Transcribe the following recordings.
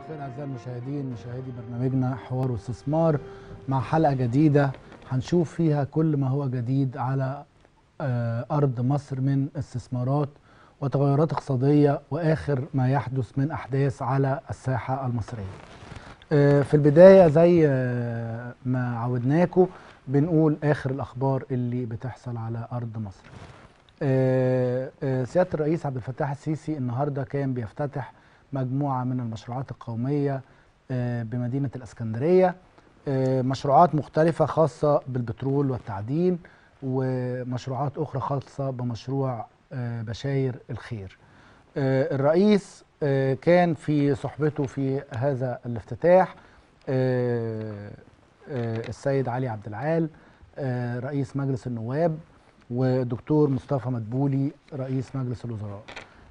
الخير اعزائي المشاهدين مشاهدي برنامجنا حوار واستثمار مع حلقه جديده هنشوف فيها كل ما هو جديد على آه، ارض مصر من استثمارات وتغيرات اقتصاديه واخر ما يحدث من احداث على الساحه المصريه. آه، في البدايه زي آه، ما عودناكم بنقول اخر الاخبار اللي بتحصل على ارض مصر. آه، آه، سياده الرئيس عبد الفتاح السيسي النهارده كان بيفتتح مجموعه من المشروعات القوميه آه، بمدينه الاسكندريه آه، مشروعات مختلفه خاصه بالبترول والتعدين ومشروعات اخرى خاصه بمشروع آه، بشاير الخير. آه، الرئيس آه، كان في صحبته في هذا الافتتاح آه، آه، السيد علي عبد العال آه، رئيس مجلس النواب ودكتور مصطفى مدبولي رئيس مجلس الوزراء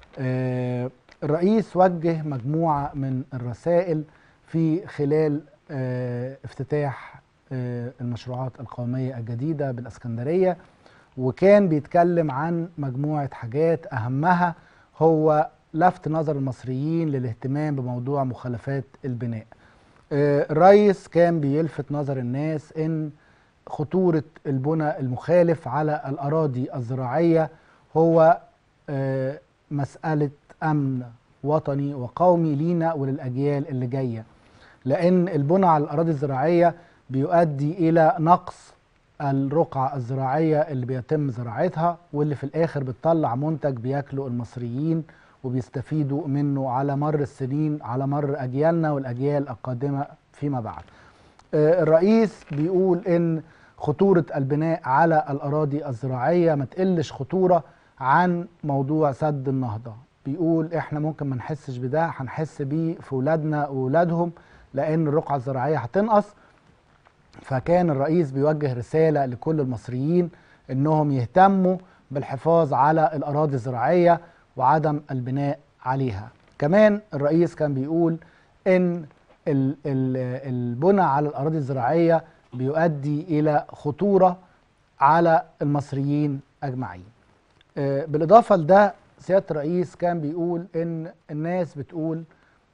آه، الرئيس وجه مجموعة من الرسائل في خلال آه، افتتاح آه، المشروعات القومية الجديدة بالاسكندرية وكان بيتكلم عن مجموعة حاجات أهمها هو لفت نظر المصريين للاهتمام بموضوع مخالفات البناء آه، الرئيس كان بيلفت نظر الناس ان خطورة البنى المخالف على الأراضي الزراعية هو آه، مسألة أمن وطني وقومي لينا وللأجيال اللي جاية لأن البنى على الأراضي الزراعية بيؤدي إلى نقص الرقعة الزراعية اللي بيتم زراعتها واللي في الآخر بتطلع منتج بياكله المصريين وبيستفيدوا منه على مر السنين على مر أجيالنا والأجيال القادمة فيما بعد آه، الرئيس بيقول ان خطورة البناء على الأراضي الزراعية ما تقلش خطورة عن موضوع سد النهضة بيقول احنا ممكن ما نحسش بده هنحس بيه في ولادنا وولادهم لأن الرقعة الزراعية هتنقص فكان الرئيس بيوجه رسالة لكل المصريين انهم يهتموا بالحفاظ على الأراضي الزراعية وعدم البناء عليها كمان الرئيس كان بيقول ان ال- ال- البنى على الأراضي الزراعية بيؤدي إلى خطورة على المصريين أجمعين آه، بالإضافة لده سيادة الرئيس كان بيقول إن الناس بتقول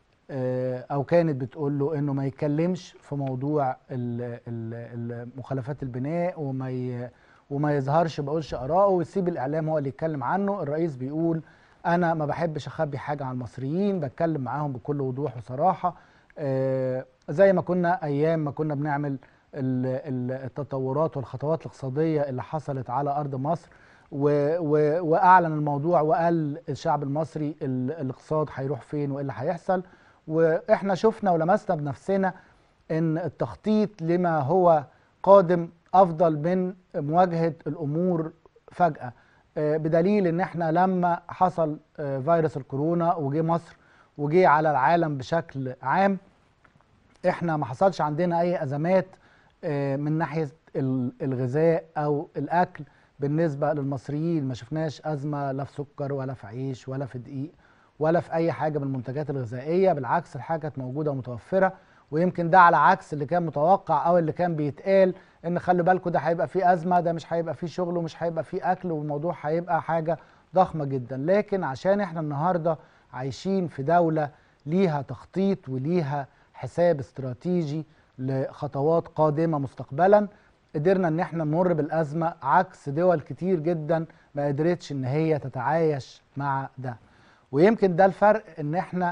آه، أو كانت بتقول له إنه ما يتكلمش في موضوع ال- ال- ال- مخالفات البناء وما ي- وما يظهرش بقولش آراءه ويسيب الإعلام هو اللي يتكلم عنه الرئيس بيقول أنا ما بحبش أخبي حاجة عن المصريين بتكلم معاهم بكل وضوح وصراحة آه، زي ما كنا ايام ما كنا بنعمل ال- ال- التطورات والخطوات الاقتصاديه اللي حصلت على ارض مصر و و واعلن الموضوع وقال الشعب المصري ال- الاقتصاد هيروح فين وايه اللي هيحصل واحنا شفنا ولمسنا بنفسنا ان التخطيط لما هو قادم افضل من مواجهه الامور فجاه آه، بدليل ان احنا لما حصل آه، فيروس الكورونا وجه مصر وجه على العالم بشكل عام احنا ما حصلش عندنا اي ازمات آه، من ناحيه ال- الغذاء او الاكل بالنسبه للمصريين ما شفناش ازمه لا في سكر ولا في عيش ولا في دقيق ولا في اي حاجه من المنتجات الغذائيه بالعكس الحاجه كانت موجوده ومتوفره ويمكن ده على عكس اللي كان متوقع او اللي كان بيتقال ان خلوا بالكم ده هيبقى فيه ازمه ده مش هيبقى فيه شغل ومش هيبقى فيه اكل والموضوع هيبقى حاجه ضخمه جدا لكن عشان احنا النهارده عايشين في دوله ليها تخطيط وليها حساب استراتيجي لخطوات قادمه مستقبلا قدرنا ان احنا نمر بالازمه عكس دول كتير جدا ما قدرتش ان هي تتعايش مع ده ويمكن ده الفرق ان احنا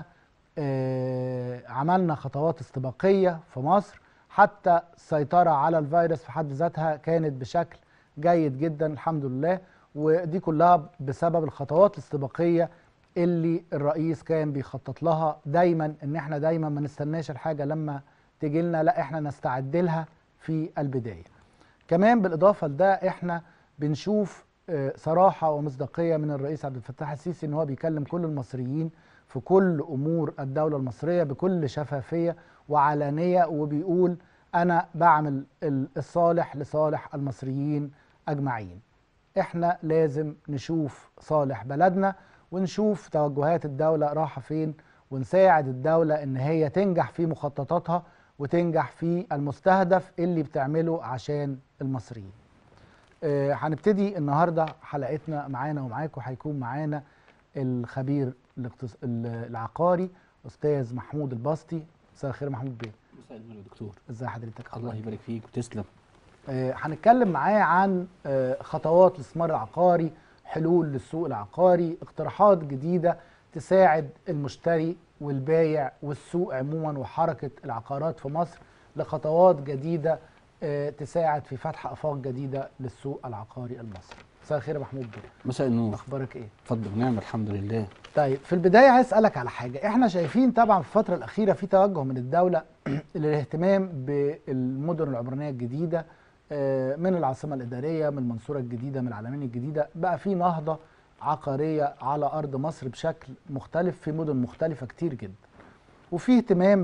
آه، عملنا خطوات استباقيه في مصر حتى السيطره على الفيروس في حد ذاتها كانت بشكل جيد جدا الحمد لله ودي كلها بسبب الخطوات الاستباقيه اللي الرئيس كان بيخطط لها دايما ان احنا دايما ما نستناش الحاجه لما تيجي لنا لا احنا نستعد لها في البدايه كمان بالاضافه لده احنا بنشوف آه، صراحه ومصداقيه من الرئيس عبد الفتاح السيسي ان هو بيكلم كل المصريين في كل امور الدوله المصريه بكل شفافيه وعلانيه وبيقول انا بعمل ال- الصالح لصالح المصريين اجمعين احنا لازم نشوف صالح بلدنا ونشوف توجهات الدولة رايحة فين ونساعد الدولة ان هي تنجح في مخططاتها وتنجح في المستهدف اللي بتعمله عشان المصريين آه، هنبتدي النهاردة حلقتنا معانا ومعاكم هيكون معانا الخبير الاقتص- ال- العقاري استاذ محمود الباسطي مساء الخير يا محمود بيه مساء النور يا دكتور ازي حضرتك الله يبارك فيك وتسلم آه، هنتكلم معاه عن آه، خطوات الاستثمار العقاري حلول للسوق العقاري اقتراحات جديدة تساعد المشتري والبايع والسوق عموما وحركة العقارات في مصر لخطوات جديدة آه، تساعد في فتح آفاق جديدة للسوق العقاري المصري مساء الخير يا محمود بيه مساء النور اخبارك ايه اتفضل نعم الحمد لله طيب في البداية عايز أسألك على حاجة احنا شايفين طبعا في الفترة الأخيرة في توجه من الدولة للاهتمام بالمدن العمرانية الجديدة آه، من العاصمة الإدارية من المنصورة الجديدة من العلمين الجديدة بقى في نهضة عقارية على أرض مصر بشكل مختلف في مدن مختلفة كتير جدا وفي اهتمام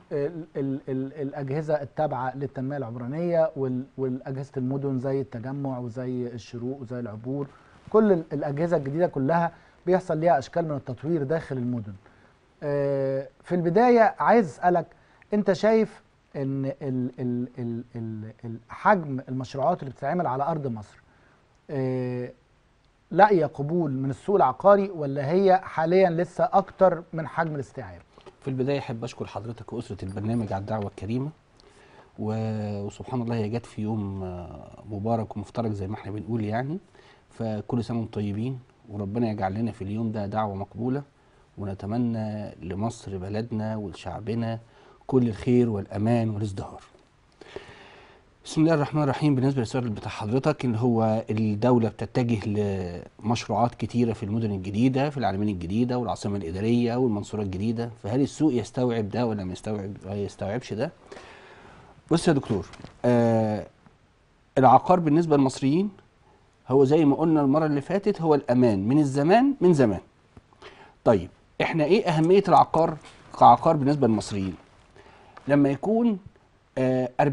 بالأجهزة التابعة للتنمية العمرانية وال- والأجهزة المدن زي التجمع وزي الشروق وزي العبور كل ال- الأجهزة الجديدة كلها بيحصل ليها أشكال من التطوير داخل المدن آه، في البداية عايز أسألك أنت شايف أن ال ال ال ال ال حجم المشروعات اللي بتتعمل على أرض مصر آه، لاقية قبول من السوق العقاري ولا هي حاليا لسه أكتر من حجم الاستيعاب؟ في البدايه احب اشكر حضرتك واسره البرنامج على الدعوه الكريمه و- وسبحان الله هي جت في يوم آه، مبارك ومفترج زي ما احنا بنقول يعني فكل سنه وانتم طيبين وربنا يجعل لنا في اليوم ده دعوه مقبوله ونتمنى لمصر بلدنا ولشعبنا كل الخير والامان والازدهار بسم الله الرحمن الرحيم بالنسبه للسؤال بتاع حضرتك اللي هو الدوله بتتجه لمشروعات كتيره في المدن الجديده في العالمين الجديده والعاصمه الاداريه والمنصوره الجديده فهل السوق يستوعب ده ولا ما يستوعب ما يستوعبش ده بص يا دكتور آه العقار بالنسبه للمصريين هو زي ما قلنا المره اللي فاتت هو الامان من الزمان من زمان طيب احنا ايه اهميه العقار كعقار بالنسبه للمصريين لما يكون آه 40%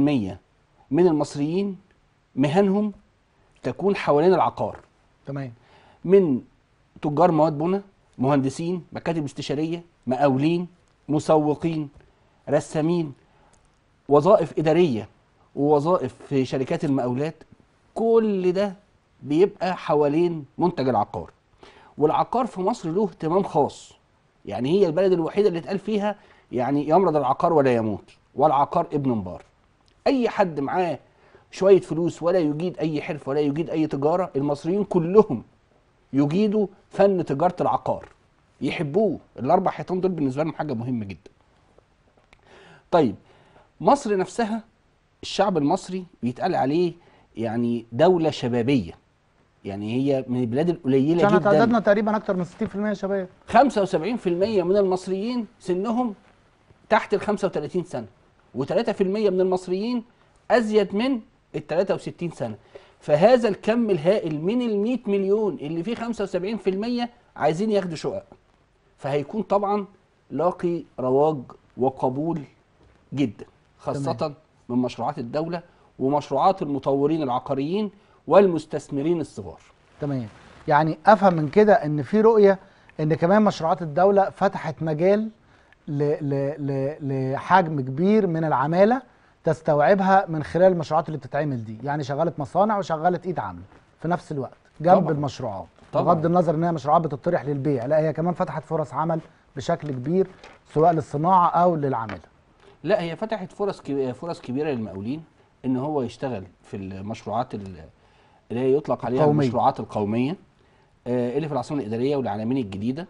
من المصريين مهنهم تكون حوالين العقار تمام من تجار مواد بناء مهندسين مكاتب استشاريه مقاولين مسوقين رسامين وظائف اداريه ووظائف في شركات المقاولات كل ده بيبقى حوالين منتج العقار والعقار في مصر له اهتمام خاص يعني هي البلد الوحيده اللي اتقال فيها يعني يمرض العقار ولا يموت والعقار ابن مبار اي حد معاه شويه فلوس ولا يجيد اي حرفه ولا يجيد اي تجاره المصريين كلهم يجيدوا فن تجاره العقار يحبوه الاربع حيطان دول بالنسبه لهم حاجه مهمه جدا طيب مصر نفسها الشعب المصري بيتقال عليه يعني دوله شبابيه يعني هي من البلاد القليله عشان جدا تعدادنا تقريبا أكتر من 60% شباب 75% من المصريين سنهم تحت ال 35 سنه و3% من المصريين ازيد من ال 63 سنه فهذا الكم الهائل من ال 100 مليون اللي فيه 75% عايزين ياخدوا شقق فهيكون طبعا لاقي رواج وقبول جدا خاصه من مشروعات الدوله ومشروعات المطورين العقاريين والمستثمرين الصغار تمام يعني افهم من كده ان في رؤيه ان كمان مشروعات الدوله فتحت مجال ل ل ل لحجم كبير من العماله تستوعبها من خلال المشروعات اللي بتتعمل دي يعني شغاله مصانع وشغاله ايد عامله في نفس الوقت جنب طبعاً. المشروعات طبعاً. بغض النظر ان هي مشروعات بتطرح للبيع لا هي كمان فتحت فرص عمل بشكل كبير سواء للصناعه او للعامله لا هي فتحت فرص كبيرة فرص كبيره للمقاولين ان هو يشتغل في المشروعات ال- اللي هي يطلق عليها القومية. المشروعات القوميه آه، اللي في العاصمه الاداريه والعلمين الجديده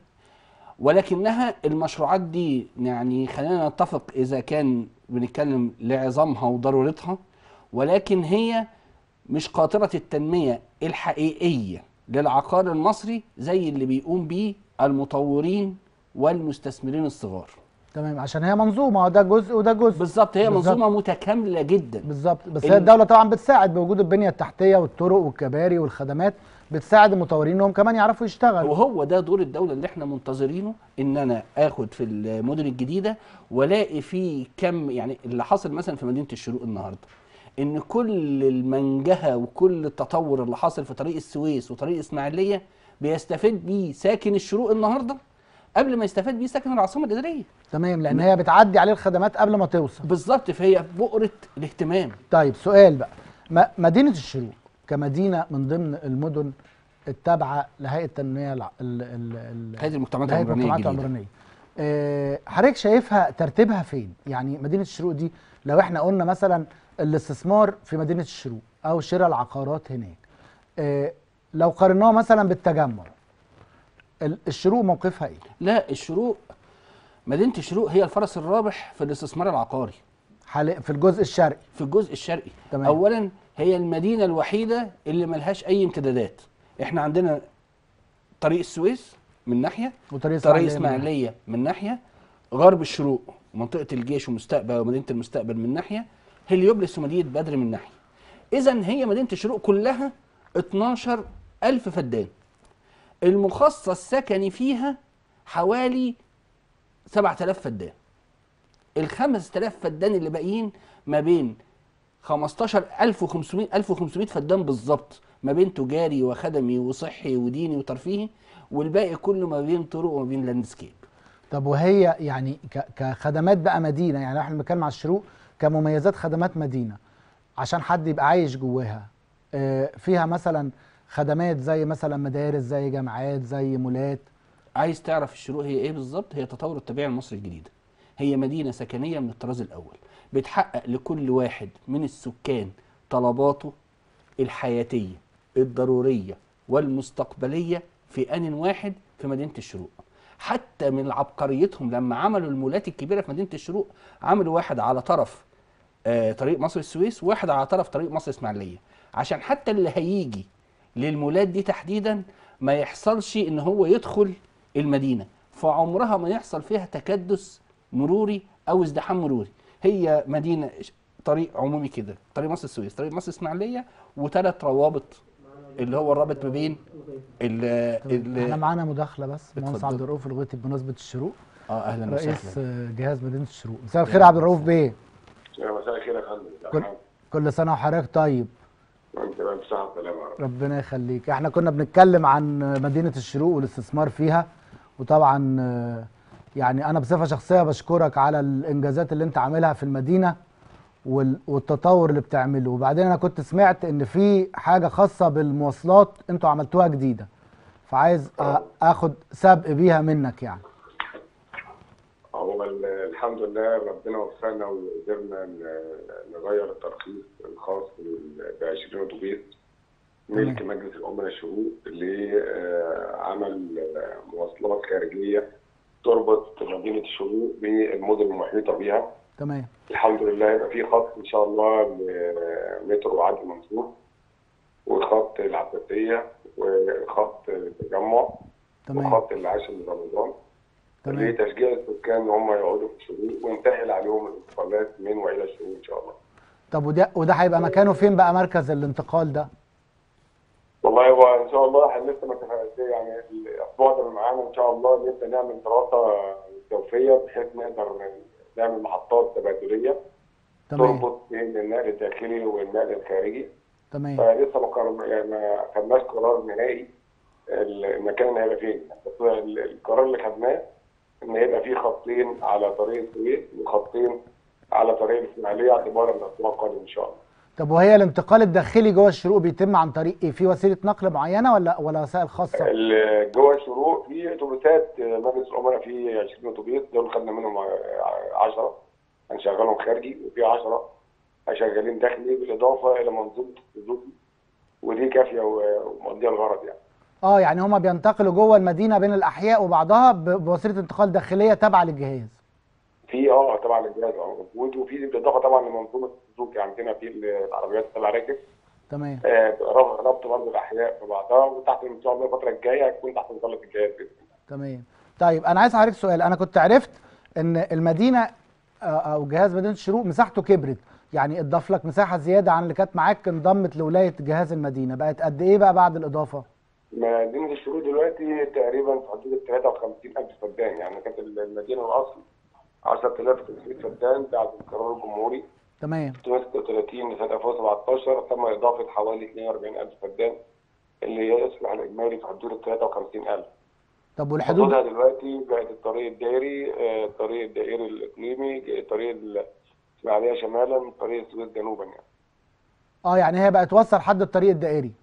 ولكنها المشروعات دي يعني خلينا نتفق اذا كان بنتكلم لعظامها وضرورتها ولكن هي مش قاطره التنميه الحقيقيه للعقار المصري زي اللي بيقوم بيه المطورين والمستثمرين الصغار تمام عشان هي منظومه ده جزء وده جزء بالظبط هي بالظبط. منظومه متكامله جدا بالظبط بس ال- هي الدوله طبعا بتساعد بوجود البنيه التحتيه والطرق والكباري والخدمات بتساعد المطورين انهم كمان يعرفوا يشتغلوا وهو ده دور الدوله اللي احنا منتظرينه ان انا اخد في المدن الجديده والاقي فيه كم يعني اللي حصل مثلا في مدينه الشروق النهارده ان كل المنجهه وكل التطور اللي حاصل في طريق السويس وطريق اسماعيليه بيستفيد بيه ساكن الشروق النهارده قبل ما يستفاد بيه ساكن العاصمه الاداريه تمام لان هي بتعدي عليه الخدمات قبل ما توصل بالظبط فهي بؤره الاهتمام طيب سؤال بقى م- مدينه الشروق كمدينه من ضمن المدن التابعه لهيئه التنميه الع... ال... ال... ال... هذه المجتمعات لهيئه العمرانيه المجتمعات الجديده العمرانيه آه، حضرتك شايفها ترتيبها فين يعني مدينه الشروق دي لو احنا قلنا مثلا الاستثمار في مدينه الشروق او شراء العقارات هناك آه، لو قارناها مثلا بالتجمع ال- الشروق موقفها ايه لا الشروق مدينه الشروق هي الفرس الرابح في الاستثمار العقاري حال- في الجزء الشرقي في الجزء الشرقي تمام. اولا هي المدينه الوحيده اللي ملهاش اي امتدادات احنا عندنا طريق السويس من ناحيه وطريق طريق إسماعيلية من اسماعيليه من ناحيه غرب الشروق منطقه الجيش ومستقبل ومدينه المستقبل من ناحيه هليوبلس ومدينه بدر من ناحيه اذا هي مدينه الشروق كلها 12 ألف فدان المخصص السكني فيها حوالي 7000 فدان ال 5000 فدان اللي باقيين ما بين 15500 1500 فدان بالظبط ما بين تجاري وخدمي وصحي وديني وترفيهي والباقي كله ما بين طرق وما بين لاندسكيب طب وهي يعني ك- كخدمات بقى مدينه يعني احنا بنتكلم على الشروق كمميزات خدمات مدينه عشان حد يبقى عايش جواها آه، فيها مثلا خدمات زي مثلا مدارس زي جامعات زي مولات عايز تعرف الشروق هي ايه بالظبط هي تطور الطبيعه المصري الجديده هي مدينه سكنيه من الطراز الاول بتحقق لكل واحد من السكان طلباته الحياتيه الضروريه والمستقبليه في ان واحد في مدينه الشروق حتى من عبقريتهم لما عملوا المولات الكبيره في مدينه الشروق عملوا واحد على طرف آه، طريق مصر السويس وواحد على طرف طريق مصر اسماعيليه عشان حتى اللي هيجي للمولات دي تحديدا ما يحصلش ان هو يدخل المدينه فعمرها ما يحصل فيها تكدس مروري او ازدحام مروري هي مدينه ش- طريق عمومي كده طريق مصر السويس طريق مصر اسماعيليه وثلاث روابط اللي هو الرابط ما بين ال احنا ال معانا مداخله بس مهندس اتفضل. عبد الرؤوف الغيطي بمناسبه الشروق اه اهلا رئيس وسهلا آه، جهاز مدينه الشروق مساء الخير يا عبد الرؤوف بيه يا مساء الخير يا فندم كل, كل سنه وحضرتك طيب انت بقى بصحة وسلامة يا رب ربنا يخليك احنا كنا بنتكلم عن مدينة الشروق والاستثمار فيها وطبعا آه، يعني انا بصفة شخصية بشكرك على الانجازات اللي انت عاملها في المدينة وال- والتطور اللي بتعمله وبعدين انا كنت سمعت ان في حاجة خاصة بالمواصلات انتوا عملتوها جديدة فعايز آ- اخد سبق بيها منك يعني هو ال- الحمد لله ربنا وفقنا وقدرنا ن- نغير الترخيص الخاص ب 20 اتوبيس ملك مجلس الامراء الشروق لعمل مواصلات خارجيه تربط مدينه الشروق بالمدن المحيطه بها تمام الحمد لله يبقى في خط ان شاء الله لمترو عدلي منصور وخط العباسيه وخط التجمع تمام وخط العاشر من رمضان تمام لتشجيع السكان ان هم يقعدوا في الشروق ونسهل عليهم الانتقالات من والى الشروق ان شاء الله. طب وده وده هيبقى مكانه فين بقى مركز الانتقال ده والله هو ان شاء الله احنا لسه ما اتفقناش يعني الاسبوع ده معانا ان شاء الله نبدا نعمل دراسه توفيه بحيث نقدر نعمل محطات تبادليه تمام تربط بين النقل الداخلي والنقل الخارجي تمام فلسه ما قرر- يعني ما خدناش قرار نهائي المكان اللي هيبقى فين بس ال- القرار اللي خدناه ان هيبقى في خطين على طريق السويس وخطين على طريق الاسماعيليه اعتبارا من الاسبوع القادم ان شاء الله. طب وهي الانتقال الداخلي جوه الشروق بيتم عن طريق ايه في وسيله نقل معينه ولا ولا وسائل خاصه ال- جوه الشروق في اتوبيسات مجلس الامراء في 20 اتوبيس دول خدنا منهم 10 هنشغلهم خارجي وفي 10 شغالين داخلي بالاضافه الى منظومه السوزوكي ودي كافيه و- ومقضيه الغرض يعني. اه يعني هما بينتقلوا جوه المدينه بين الاحياء وبعضها ب- بوسيله انتقال داخليه تابعه للجهاز في اه طبعا الجهاز اه موجود وفي بالاضافه طبعا لمنظومه السوزوكي عندنا في العربيات السبع راكب تمام آه، ربط ربط برضه الاحياء ببعضها وتحت ان شاء الله الفتره الجايه هتكون تحت مظله الجهاز باذن الله. تمام طيب انا عايز حضرتك سؤال انا كنت عرفت ان المدينه آه، او جهاز مدينه الشروق مساحته كبرت يعني اتضاف لك مساحه زياده عن اللي كانت معاك انضمت لولايه جهاز المدينه بقت قد ايه بقى بعد الاضافه مدينه الشروق دلوقتي تقريبا في حدود ال 53000 فدان يعني كانت المدينه الاصل 10500 فدان بعد القرار الجمهوري تمام 36 لسنه 2017 تم اضافه حوالي 42000 فدان اللي يصبح الاجمالي في حدود ال 53000 طب والحدود حدودها دلوقتي بقت الطريق الدائري آه، الطريق الدائري الاقليمي الطريق الاسماعيليه شمالا طريق السويس جنوبا يعني اه يعني هي بقت توصل حد الطريق الدائري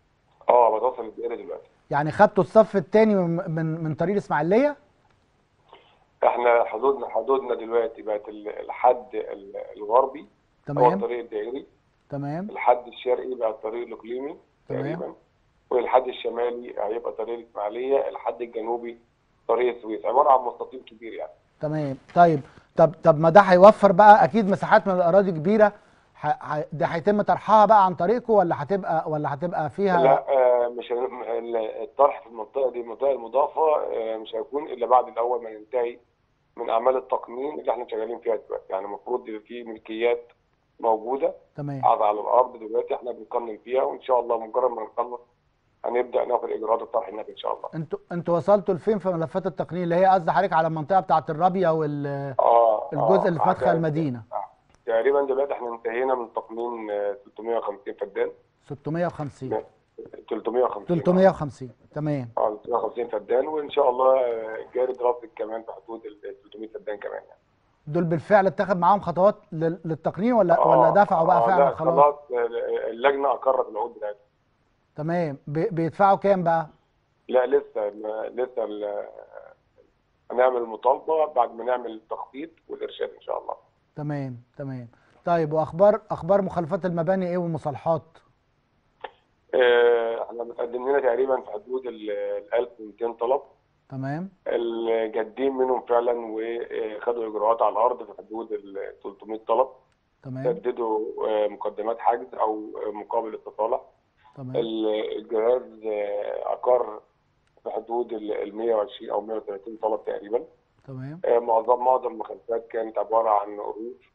اه بتوصل الدائري دلوقتي يعني خدتوا الصف الثاني من من, من طريق الاسماعيليه احنا حدودنا حدودنا دلوقتي بقت ال- الحد ال- الغربي هو تمام الطريق الدائري تمام الحد الشرقي بقى الطريق الاقليمي تمام. تقريبا والحد الشمالي هيبقى طريق الاسماعيليه الحد الجنوبي طريق السويس عباره عن مستطيل كبير يعني تمام طيب طب طب ما ده هيوفر بقى اكيد مساحات من الاراضي كبيره ح... ح... ده هيتم طرحها بقى عن طريقكم ولا هتبقى ولا هتبقى فيها لا آه، مش هن- ال- الطرح في المنطقه دي المنطقه المضافه آه، مش هيكون الا بعد الاول ما ينتهي من اعمال التقنين اللي احنا شغالين فيها دلوقتي يعني المفروض يبقى في ملكيات موجوده تمام قاعده على الارض دلوقتي احنا بنقنن فيها وان شاء الله مجرد ما نخلص هنبدا ناخد اجراءات الطرح هناك ان شاء الله انتوا انتوا وصلتوا لفين في ملفات التقنين اللي هي قصدي حضرتك على المنطقه بتاعه الرابيه والجزء اه اللي في آه، مدخل آه، المدينه تقريبا دلوقتي احنا انتهينا من تقنين آه، 350 فدان 650 350 350 تمام اه 350 فدان وان شاء الله آه، جاري دراسه كمان في حدود ال 300 فدان كمان يعني دول بالفعل اتخذ معاهم خطوات لل- للتقنين ولا آه، ولا دفعوا بقى آه، فعلا لا، خلاص خلاص آه، اللجنه اقرت العقود بتاعتها تمام بي- بيدفعوا كام بقى لا لسه ما- لسه ال- هنعمل المطالبه بعد ما نعمل التخطيط والارشاد ان شاء الله تمام تمام طيب واخبار اخبار مخالفات المباني ايه والمصالحات آه، احنا متقدم لنا تقريبا في حدود ال 1200 طلب تمام الجادين منهم فعلا وخدوا اجراءات على الارض في حدود ال 300 طلب تمام سددوا آه، مقدمات حجز او مقابل التصالح تمام ال- الجهاز آه، اقر في حدود ال 120 او 130 طلب تقريبا تمام آه، معظم معظم المخالفات كانت عباره عن عروض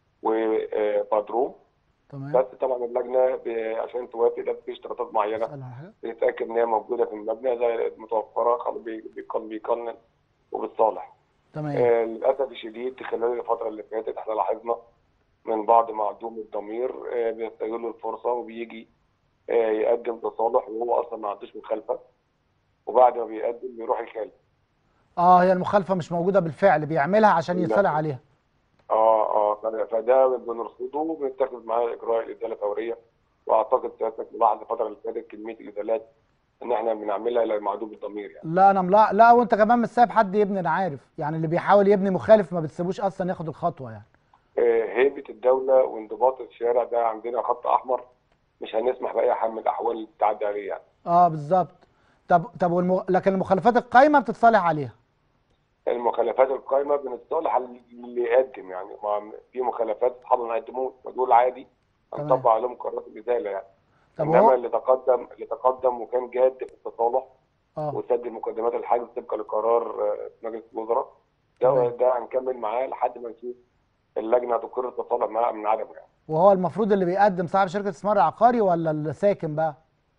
وبادروم تمام بس طبعا اللجنه ب- عشان توافق ده في اشتراطات معينه اسال على حاجه بيتاكد ان هي موجوده في المبنى زي متوفره خلاص بي- بيقن بيقنن وبتصالح تمام آه، للاسف الشديد خلال الفتره اللي فاتت احنا لاحظنا من بعض معدوم الضمير آه، بيستغلوا الفرصه وبيجي آه، يقدم تصالح وهو اصلا ما عندوش مخالفه وبعد ما بيقدم بيروح يخالف اه هي المخالفه مش موجوده بالفعل بيعملها عشان لا. يتصالح عليها اه اه ف- فده بنرصده وبنتخذ معاه اجراء الازاله فوريه واعتقد سيادتك ملاحظ الفتره اللي فاتت كميه الازالات ان احنا بنعملها لمعدوم الضمير يعني لا انا ملا... لا وانت كمان مش سايب حد يبني انا عارف يعني اللي بيحاول يبني مخالف ما بتسيبوش اصلا ياخد الخطوه يعني آه، هيبه الدوله وانضباط الشارع ده عندنا خط احمر مش هنسمح باي حال من الاحوال تعدي عليه يعني اه بالظبط طب طب والم... لكن المخالفات القايمه بتصالح عليها المخالفات القائمه بنتصالح على اللي يقدم يعني ما في مخالفات اصحابنا يقدموه ودول عادي تمام. هنطبق عليهم قرارات الازاله يعني طب انما هو اللي تقدم اللي تقدم وكان جاد في التصالح اه وسدد مقدمات الحجز طبقا لقرار آه، مجلس الوزراء ده تمام. ده هنكمل معاه لحد ما نشوف اللجنه هتقر التصالح معاه من عدمه يعني وهو المفروض اللي بيقدم صاحب شركه استثمار عقاري ولا اللي ساكن بقى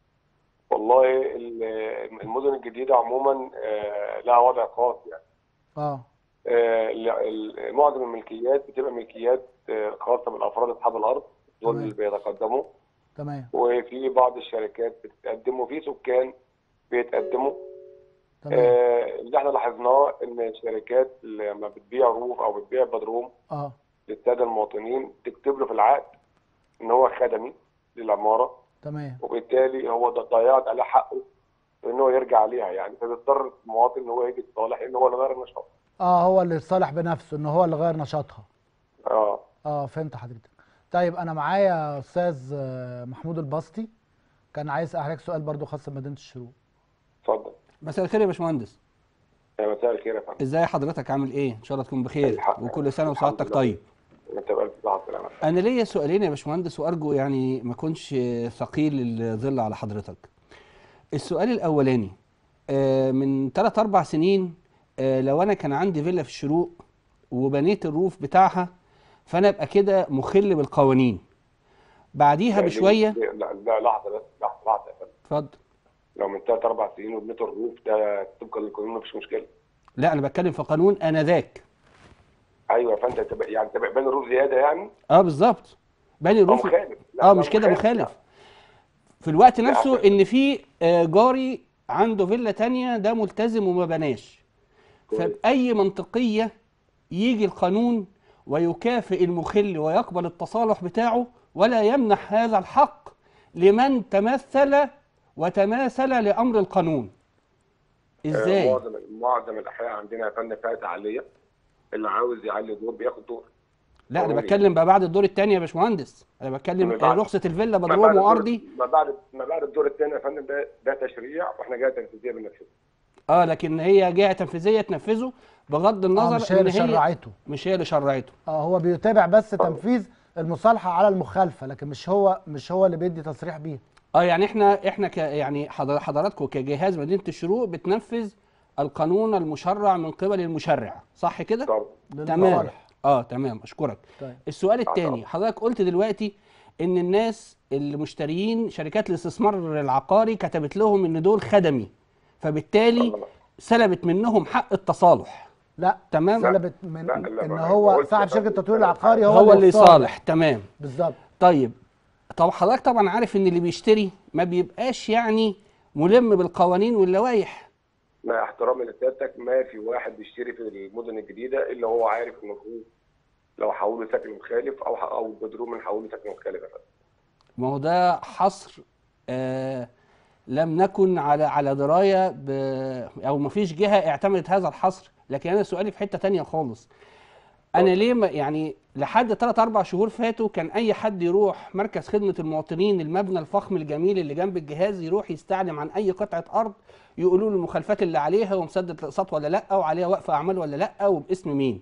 والله ال- المدن الجديده عموما آه، لها وضع خاص يعني اه آه، ال- ال- معظم الملكيات بتبقى ملكيات آه، خاصه بالافراد اصحاب الارض دول تمام. اللي بيتقدموا تمام وفي بعض الشركات بتتقدم وفي سكان بيتقدموا تمام آه، اللي احنا لاحظناه ان الشركات لما بتبيع روف او بتبيع بدروم اه للساده المواطنين تكتب له في العقد ان هو خدمي للعماره تمام وبالتالي هو ده ضيعت عليه حقه في ان هو يرجع عليها يعني فبيضطر المواطن ان هو يجي يتصالح ان هو اللي غير النشاط اه هو اللي يتصالح بنفسه ان هو اللي غير نشاطها اه اه فهمت حضرتك طيب انا معايا استاذ آه، محمود البسطي كان عايز اسال حضرتك سؤال برضو خاص بمدينه الشروق اتفضل مساء الخير يا باشمهندس يا مساء الخير يا فندم ازاي حضرتك عامل ايه ان شاء الله تكون بخير الحمد- وكل سنه الحمد وسعادتك لله. طيب انت بألف صحة وسلامة انا ليا سؤالين يا باشمهندس وارجو يعني ما اكونش ثقيل الظل على حضرتك السؤال الاولاني آه، من 3 4 سنين آه، لو انا كان عندي فيلا في الشروق وبنيت الروف بتاعها فانا ابقى كده مخل بالقوانين بعديها لا، بشويه دي- لا لا لحظة بس لحظة لحظة يا فندم اتفضل لو من ثلاث أربع سنين وبنيت الروف ده طبقا للقانون مفيش مشكلة لا انا بتكلم في قانون انذاك أيوه يا فندم تبقى يعني تبقى بين الروف زيادة يعني اه بالظبط بني أو الروف مخالف لا، اه لا، مش كده مخالف. مخالف في الوقت لا، نفسه عشان- ان في آه، جاري عنده فيلا تانية ده ملتزم وما بناش كويس. فبأي منطقية يجي القانون ويكافئ المخل ويقبل التصالح بتاعه ولا يمنح هذا الحق لمن تمثل وتماثل لأمر القانون آه، ازاي معظم معظم الاحياء عندنا يا فندم فئات عاليه اللي عاوز يعلي دور بياخد دور لا انا ضروري. بتكلم بقى بعد الدور الثاني يا باشمهندس انا بتكلم ما بعد- رخصه الفيلا ما بعد بدروم الدور- وارضي ما بعد ما بعد الدور الثاني يا فندم ده ده تشريع واحنا جهه تنفيذيه بننفذه اه لكن هي جهه تنفيذيه تنفذه بغض اه النظر مش هي اللي شرعته مش هي اللي شرعته اه هو بيتابع بس تنفيذ المصالحه على المخالفه لكن مش هو مش هو اللي بيدي تصريح بيها اه يعني احنا احنا ك يعني حضر- حضراتكم كجهاز مدينه الشروق بتنفذ القانون المشرع من قبل المشرع صح كده طبعا تمام للمصالح. اه تمام اشكرك طيب السؤال طبعا. الثاني حضرتك قلت دلوقتي ان الناس المشتريين شركات الاستثمار العقاري كتبت لهم ان دول خدمي فبالتالي طبعا. سلبت منهم حق التصالح لا تمام سلبت من لا، لا، ان ما- هو ما قلتش صاحب يا شركه فندم. التطوير العقاري هو, هو اللي يصالح. يصالح تمام بالظبط طيب طب حضرتك طبعا عارف ان اللي بيشتري ما بيبقاش يعني ملم بالقوانين واللوائح مع احترامي لسيادتك ما في واحد بيشتري في المدن الجديده الا هو عارف انه هو لو حوله سكن مخالف او او بدروم من حوله سكن مخالف يا فندم. ما هو ده حصر آه لم نكن على على درايه ب او ما فيش جهه اعتمدت هذا الحصر لكن انا سؤالي في حته تانية خالص انا ليه ما يعني لحد 3 4 شهور فاتوا كان اي حد يروح مركز خدمه المواطنين المبنى الفخم الجميل اللي جنب الجهاز يروح يستعلم عن اي قطعه ارض يقولوا له المخالفات اللي عليها ومسدد الاقساط ولا لا وعليها وقف اعمال ولا لا وباسم مين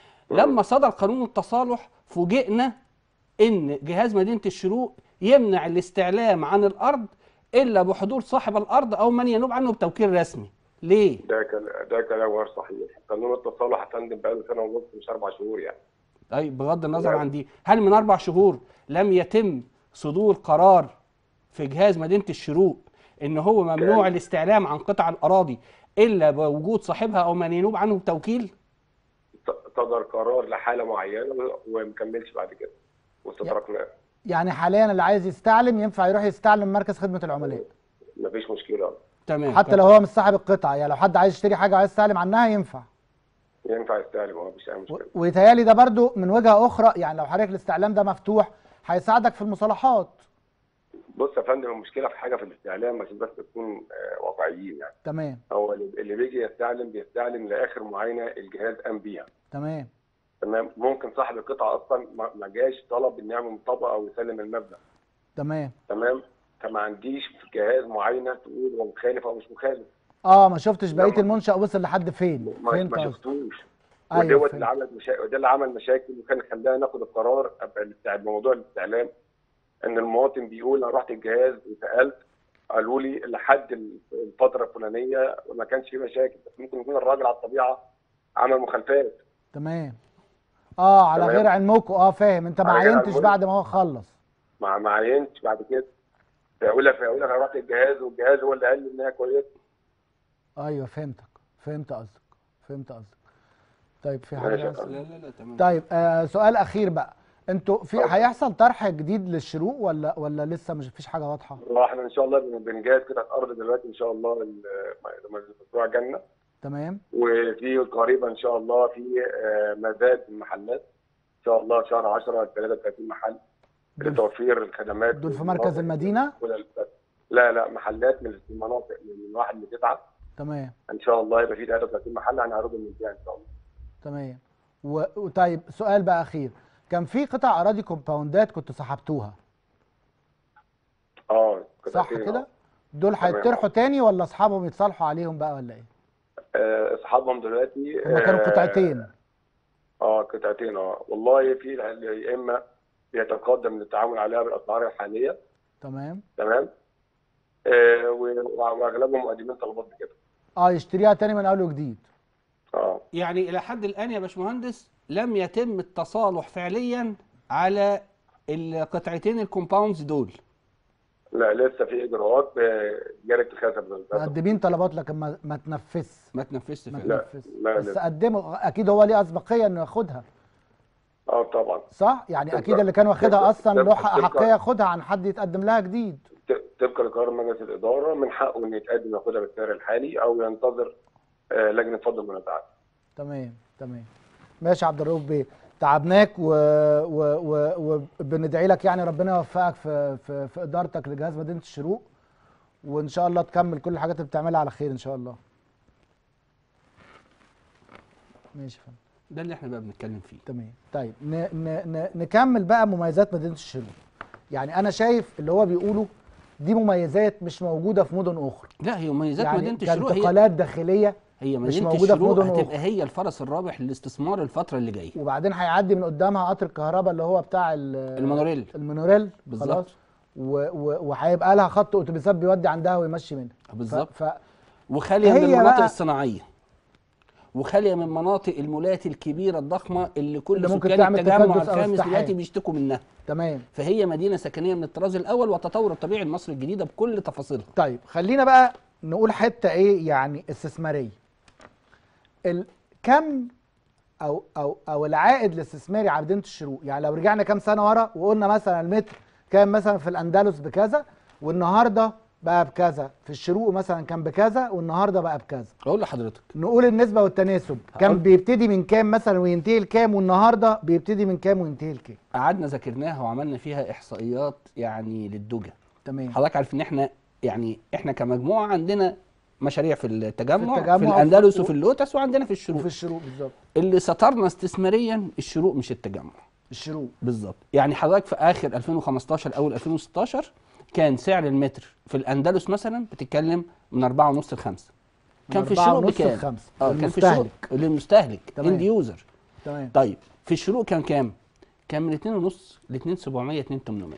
لما صدر قانون التصالح فوجئنا ان جهاز مدينه الشروق يمنع الاستعلام عن الارض الا بحضور صاحب الارض او من ينوب عنه بتوكيل رسمي ليه ده كلام ده كلام غير صحيح قانون التصالح يا فندم بقاله سنه ونص مش اربع شهور يعني طيب بغض النظر نعم. عن دي هل من اربع شهور لم يتم صدور قرار في جهاز مدينه الشروق ان هو ممنوع كان- الاستعلام عن قطع الاراضي الا بوجود صاحبها او من ينوب عنه بتوكيل ت- صدر قرار لحاله معينه ومكملش بعد كده واستدركناه يعني حاليا اللي عايز يستعلم ينفع يروح يستعلم مركز خدمه العملاء مفيش مشكله تمام حتى لو هو مش صاحب القطعه يعني لو حد عايز يشتري حاجه وعايز يستعلم عنها ينفع ينفع يستعلم اه مفيش اي و- مشكله ويتهيألي ده برضو من وجهه اخرى يعني لو حضرتك الاستعلام ده مفتوح هيساعدك في المصالحات بص يا فندم المشكله في حاجه في الاستعلام عشان بس نكون آه، واقعيين يعني تمام هو اللي اللي بيجي يستعلم بيستعلم لاخر معاينه الجهاز قام بيها تمام تمام ممكن صاحب القطعه اصلا ما ما جاش طلب ان يعمل مطابقه او يسلم المبنى تمام تمام فما عنديش في جهاز معاينه تقول هو مخالف او مش مخالف اه ما شفتش بقيه لما- المنشأ وصل لحد فين ما, فهمت ما قصدك. شفتوش ايوه ودوت فهمت. اللي عمل مشا... وده اللي عمل مشاكل وكان خلانا ناخد القرار قبل الاستع- بموضوع الاستعلام ان المواطن بيقول انا رحت الجهاز وسالت قالوا لي لحد الفتره الفلانيه ما كانش في مشاكل بس ممكن يكون الراجل على الطبيعه عمل مخالفات تمام اه على تمام. غير علمكم اه فاهم انت ما على غير عينتش علمكم. بعد ما هو خلص ما ما عينتش بعد كده فيقول لك فيقول لك انا رحت الجهاز والجهاز هو اللي قال لي انها كويسه ايوه فهمتك فهمت قصدك فهمت قصدك طيب في ماشي حاجه يا عايز- فندم. لا لا لا تمام طيب آه سؤال اخير بقى انتوا في اتفضل. هيحصل طرح جديد للشروق ولا ولا لسه مش فيش حاجه واضحه والله احنا ان شاء الله بن- بنجهز قطعه ارض دلوقتي ان شاء الله ال- لما الاسبوع جنه تمام وفي قريبا ان شاء الله في آه، مزاد المحلات ان شاء الله في شهر 10 33 محل دول- لتوفير الخدمات دول في والمناطق مركز المدينه كل ال- لا لا محلات من المناطق من واحد لتسعه تمام ان شاء الله يبقى في 33 محل هنعرضهم من فيها ان شاء الله تمام و- وطيب سؤال بقى اخير كان في قطع اراضي كومباوندات كنتوا سحبتوها اه صح قطعتين، كده آه. دول تمام. هيطرحوا تاني ولا اصحابهم يتصالحوا عليهم بقى ولا ايه آه، اصحابهم دلوقتي هما كانوا آه، قطعتين اه قطعتين اه والله في يا اما بيتقدم للتعامل عليها بالاسعار الحاليه تمام تمام آه و- واغلبهم مقدمين طلبات بكده اه يشتريها تاني من اول وجديد اه يعني الى حد الان يا باشمهندس لم يتم التصالح فعليا على القطعتين الكومباوندز دول لا لسه في اجراءات آه، جاري اتخاذها بالمناسبة. مقدمين طلبات لكن ما, ما تنفذش ما تنفذش ما فعلا لا، تنفذش لا، بس لا. قدموا اكيد هو ليه اسبقيه انه ياخدها اه طبعا صح يعني تبقى- اكيد اللي كان واخدها تبقى- اصلا له تبقى- احقيه ياخدها عن حد يتقدم لها جديد ت- طبقا لقرار مجلس الاداره من حقه ان يتقدم ياخدها بالسعر الحالي او ينتظر آه، لجنه فضل المنازعات تمام تمام ماشي يا عبد الرؤوف بيه تعبناك و... و... و... وبندعي لك يعني ربنا يوفقك في في, في ادارتك لجهاز مدينه الشروق وان شاء الله تكمل كل الحاجات اللي بتعملها على خير ان شاء الله ماشي يا فندم ده اللي احنا بقى بنتكلم فيه تمام طيب ن ن ن نكمل بقى مميزات مدينه الشروق يعني انا شايف اللي هو بيقوله دي مميزات مش موجوده في مدن اخرى لا هي مميزات يعني مدينه الشروق هي كانتقالات داخليه هي مش مدينه موجودة في الشروق مدن هتبقى أخرى. هي الفرس الرابح للاستثمار الفتره اللي جايه وبعدين هيعدي من قدامها قطر الكهرباء اللي هو بتاع ال- المونوريل المونوريل بالظبط. خلاص و- و- وهيبقى لها خط اتوبيسات بيودي عندها ويمشي منها بالظبط. ف... ف... وخاليه من هي المناطق بقى- الصناعيه وخاليه من مناطق المولات الكبيره الضخمه اللي كل اللي ممكن سكان تعمل التجمع تكدس أو الخامس ازدحام. دلوقتي بيشتكوا منها تمام فهي مدينه سكنيه من الطراز الاول والتطور الطبيعي لمصر الجديده بكل تفاصيلها طيب خلينا بقى نقول حته ايه يعني استثماريه ال... كم او او او العائد الاستثماري على مدينه الشروق يعني لو رجعنا كام سنه ورا وقلنا مثلا المتر كان مثلا في الاندلس بكذا والنهارده بقى بكذا في الشروق مثلا كان بكذا والنهارده بقى بكذا اقول لحضرتك نقول النسبه والتناسب كان هقول- بيبتدي من كام مثلا وينتهي لكام والنهارده بيبتدي من كام وينتهي لكام قعدنا ذاكرناها وعملنا فيها احصائيات يعني للدجى تمام حضرتك عارف ان احنا يعني احنا كمجموعه عندنا مشاريع في التجمع في, التجمع في وفي- الاندلس وفي اللوتس وعندنا في الشروق وفي الشروق بالظبط اللي سطرنا استثماريا الشروق مش التجمع الشروق بالظبط يعني حضرتك في اخر 2015 اول 2016 كان سعر المتر في الاندلس مثلا بتتكلم من 4.5 ل 5 كان في أربعة الشروق ونص بكام؟ لخمسة. اه كان في الشروق للمستهلك. للمستهلك تمام. اند يوزر تمام طيب في الشروق كان كام؟ كان من 2.5 ل 2.700 2.800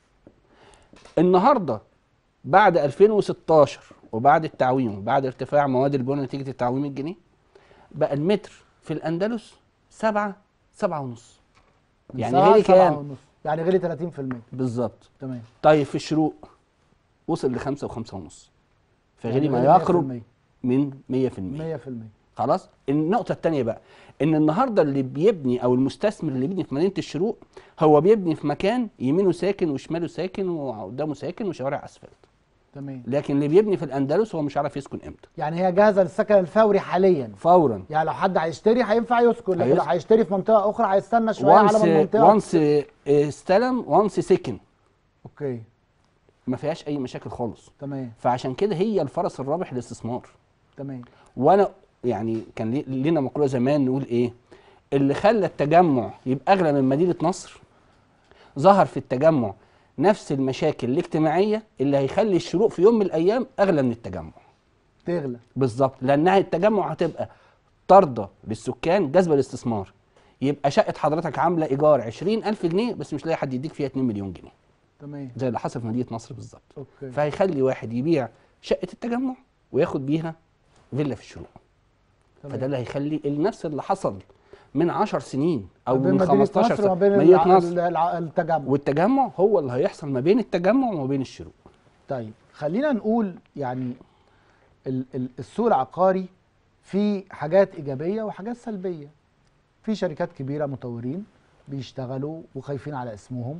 النهارده بعد 2016 وبعد التعويم وبعد ارتفاع مواد البناء نتيجه التعويم الجنيه بقى المتر في الاندلس 7 7 ونص من يعني سبعة غالي لسبعة كام؟ ونص. يعني غالي 30% بالظبط تمام طيب في الشروق وصل لخمسة وخمسة ونص فغالي يعني ما غالي يقرب من 100% 100% خلاص النقطة التانية بقى ان النهارده اللي بيبني او المستثمر اللي بيبني في مدينة الشروق هو بيبني في مكان يمينه ساكن وشماله ساكن وقدامه ساكن وشوارع اسفلت تمام لكن اللي بيبني في الاندلس هو مش عارف يسكن امتى يعني هي جاهزه للسكن الفوري حاليا فورا يعني لو حد هيشتري هينفع يسكن لكن لو هيسكن. هيشتري في منطقه اخرى هيستنى شويه على وانس ما المنطقه وانس استلم وانس سكن اوكي ما فيهاش اي مشاكل خالص تمام فعشان كده هي الفرس الرابح للاستثمار تمام وانا يعني كان لي- لينا مقوله زمان نقول ايه اللي خلى التجمع يبقى اغلى من مدينه نصر ظهر في التجمع نفس المشاكل الاجتماعيه اللي هيخلي الشروق في يوم من الايام اغلى من التجمع تغلى بالظبط لانها التجمع هتبقى طارده للسكان جذبه للاستثمار يبقى شقه حضرتك عامله ايجار 20000 جنيه بس مش لاقي حد يديك فيها 2 مليون جنيه تمام زي اللي حصل في مدينه نصر بالظبط اوكي فهيخلي واحد يبيع شقه التجمع وياخد بيها فيلا في الشروق تمام. فده اللي هيخلي نفس اللي حصل من 10 سنين او ما بين من مدينة 15 نصر وما سنه بين مدينه الع- نصر الع- التجمع والتجمع هو اللي هيحصل ما بين التجمع وما بين الشروق طيب خلينا نقول يعني ال- ال- السوق العقاري فيه حاجات ايجابيه وحاجات سلبيه في شركات كبيره مطورين بيشتغلوا وخايفين على اسمهم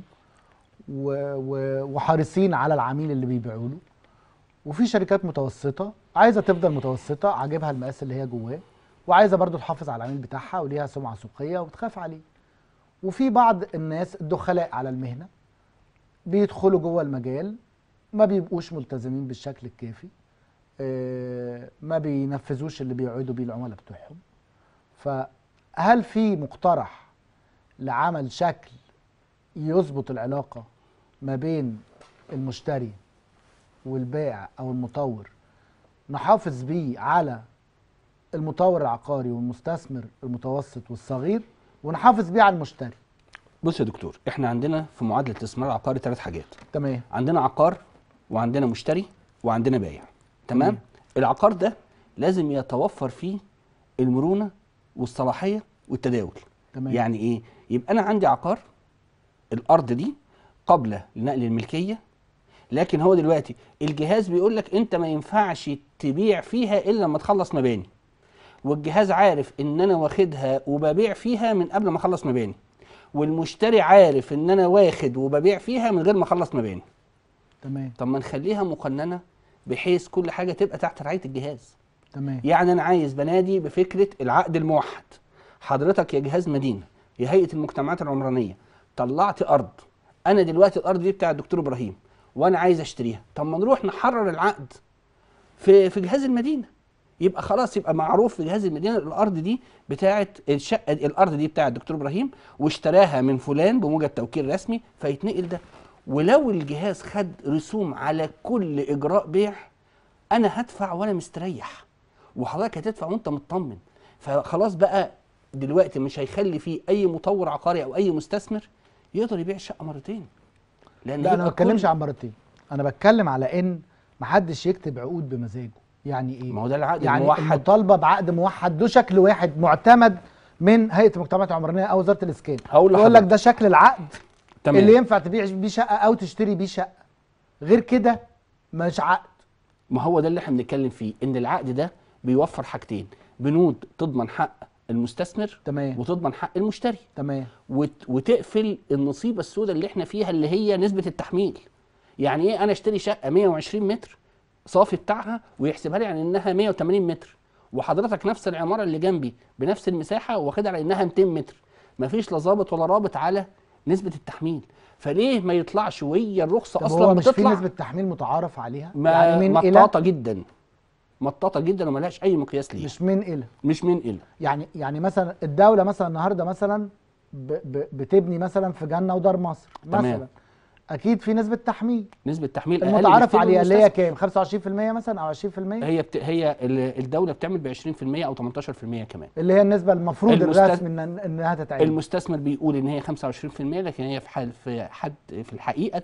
و و وحريصين على العميل اللي بيبيعوا له وفي شركات متوسطه عايزه تفضل متوسطه عاجبها المقاس اللي هي جواه وعايزه برضو تحافظ على العميل بتاعها وليها سمعه سوقيه وبتخاف عليه وفي بعض الناس الدخلاء على المهنه بيدخلوا جوه المجال ما بيبقوش ملتزمين بالشكل الكافي آه، ما بينفذوش اللي بيوعدوا بيه العملاء بتوعهم فهل في مقترح لعمل شكل يظبط العلاقة ما بين المشتري والبائع أو المطور نحافظ بيه على المطور العقاري والمستثمر المتوسط والصغير ونحافظ بيه على المشتري بص يا دكتور احنا عندنا في معادله الاستثمار العقاري ثلاث حاجات تمام عندنا عقار وعندنا مشتري وعندنا بايع تمام تمام. العقار ده لازم يتوفر فيه المرونه والصلاحيه والتداول تمام يعني ايه يبقى انا عندي عقار الارض دي قابله لنقل الملكيه لكن هو دلوقتي الجهاز بيقول لك انت ما ينفعش تبيع فيها الا لما تخلص مباني والجهاز عارف ان انا واخدها وببيع فيها من قبل ما اخلص مباني والمشتري عارف ان انا واخد وببيع فيها من غير ما اخلص مباني تمام طب ما نخليها مقننه بحيث كل حاجه تبقى تحت رعايه الجهاز تمام يعني انا عايز بنادي بفكره العقد الموحد حضرتك يا جهاز مدينه يا هيئه المجتمعات العمرانيه طلعت ارض انا دلوقتي الارض دي بتاع الدكتور ابراهيم وانا عايز اشتريها طب ما نروح نحرر العقد في في جهاز المدينه يبقى خلاص يبقى معروف في جهاز المدينه الارض دي بتاعه الشقه الارض دي بتاعه الدكتور ابراهيم واشتراها من فلان بموجب توكيل رسمي فيتنقل ده ولو الجهاز خد رسوم على كل اجراء بيع انا هدفع وانا مستريح وحضرتك هتدفع وانت مطمن فخلاص بقى دلوقتي مش هيخلي فيه اي مطور عقاري او اي مستثمر يقدر يبيع الشقه مرتين لان لا انا ما يبقى بتكلمش كل- عن مرتين انا بتكلم على ان محدش يكتب عقود بمزاجه يعني ايه ما هو ده العقد يعني الموحد المطالبه بعقد موحد ده شكل واحد معتمد من هيئه المجتمعات العمرانيه او وزاره الاسكان هقول يقول لك لحضرتك ده شكل العقد تمام اللي ينفع تبيع بيه شقه او تشتري بيه شقه غير كده مش عقد ما هو ده اللي احنا بنتكلم فيه ان العقد ده بيوفر حاجتين بنود تضمن حق المستثمر تمام وتضمن حق المشتري تمام وت... وتقفل النصيبه السوداء اللي احنا فيها اللي هي نسبه التحميل يعني ايه انا اشتري شقه 120 متر صافي بتاعها ويحسبها لي على انها 180 متر وحضرتك نفس العماره اللي جنبي بنفس المساحه واخدها على انها 200 متر مفيش لا ظابط ولا رابط على نسبه التحميل فليه ما يطلعش وهي الرخصه طب اصلا هو مش في بتطلع نسبه تحميل متعارف عليها ما يعني من الى مطاطه جدا مطاطه جدا وملهاش اي مقياس ليها مش من الى مش من الى يعني يعني مثلا الدوله مثلا النهارده مثلا ب ب بتبني مثلا في جنه ودار مصر تمام. مثلا اكيد في نسبه تحميل نسبه تحميل أقل المتعارف بكتير من عليها اللي هي المستثمر. كام 25% مثلا او 20% هي بت... هي ال- الدوله بتعمل ب 20% او 18% كمان اللي هي النسبه المفروض المست- الرسمي إن انها تتعمل المستثمر بيقول ان هي 25% لكن هي في حال في حد في الحقيقه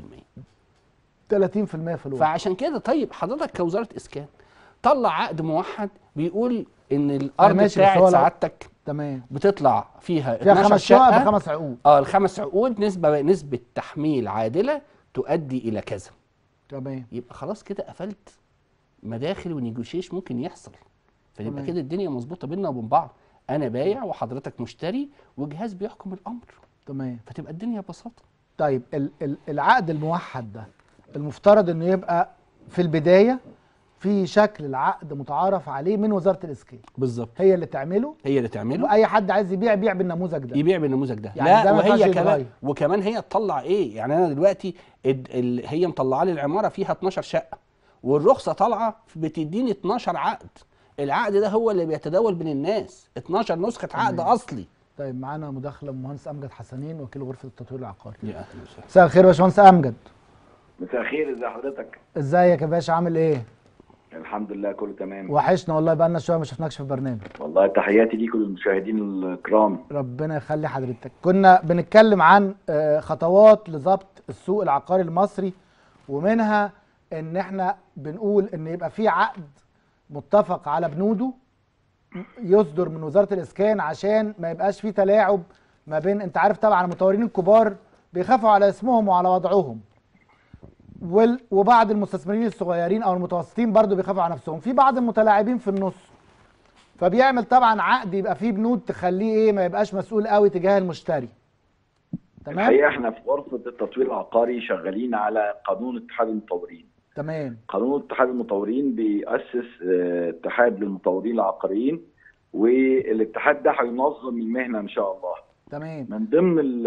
30% 30% فلوس فعشان كده طيب حضرتك كوزاره اسكان طلع عقد موحد بيقول ان الارض ماشي، بس بتاعت هو لو- سعادتك تمام بتطلع فيها فيها 12 خمس شقق شقه بخمس عقود اه الخمس عقود نسبه نسبه تحميل عادله تؤدي الى كذا تمام يبقى خلاص كده قفلت مداخل ونيجوشيش ممكن يحصل فيبقى تمام. كده الدنيا مظبوطه بيننا وبين بعض انا بايع وحضرتك مشتري وجهاز بيحكم الامر تمام فتبقى الدنيا ببساطه طيب ال ال العقد الموحد ده المفترض انه يبقى في البدايه في شكل العقد متعارف عليه من وزاره الاسكان بالظبط هي اللي تعمله هي اللي تعمله واي حد عايز يبيع يبيع بالنموذج ده يبيع بالنموذج ده يعني ده لا ما ينفعش وهي كمان يتغير. وكمان هي تطلع ايه يعني انا دلوقتي ال ال هي مطلعه لي العماره فيها 12 شقه والرخصه طالعه بتديني 12 عقد العقد ده هو اللي بيتداول بين الناس 12 نسخه عقد تمام. اصلي طيب معانا مداخله من المهندس امجد حسنين وكيل غرفه التطوير العقاري يا اهلا وسهلا مساء الخير يا باشمهندس امجد مساء الخير ازي حضرتك ازيك يا باشا عامل ايه الحمد لله كله تمام وحشنا والله بقالنا شويه ما شفناكش في البرنامج والله تحياتي ليكم للمشاهدين الكرام ربنا يخلي حضرتك كنا بنتكلم عن آه، خطوات لضبط السوق العقاري المصري ومنها ان احنا بنقول ان يبقى في عقد متفق على بنوده يصدر من وزاره الاسكان عشان ما يبقاش في تلاعب ما بين انت عارف طبعا المطورين الكبار بيخافوا على اسمهم وعلى وضعهم وال- وبعض المستثمرين الصغيرين او المتوسطين برضو بيخافوا على نفسهم في بعض المتلاعبين في النص فبيعمل طبعا عقد يبقى فيه بنود تخليه ايه ما يبقاش مسؤول قوي تجاه المشتري تمام الحقيقه احنا في غرفه التطوير العقاري شغالين على قانون اتحاد المطورين تمام قانون اتحاد المطورين بيأسس آه، اتحاد للمطورين العقاريين والاتحاد ده هينظم المهنه ان شاء الله تمام من ضمن ال-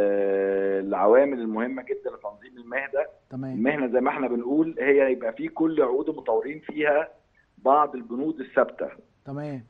آه، العوامل المهمه جدا لتنظيم المهنه تمام المهنه زي ما احنا بنقول هي يبقى في كل عقود المطورين فيها بعض البنود الثابته تمام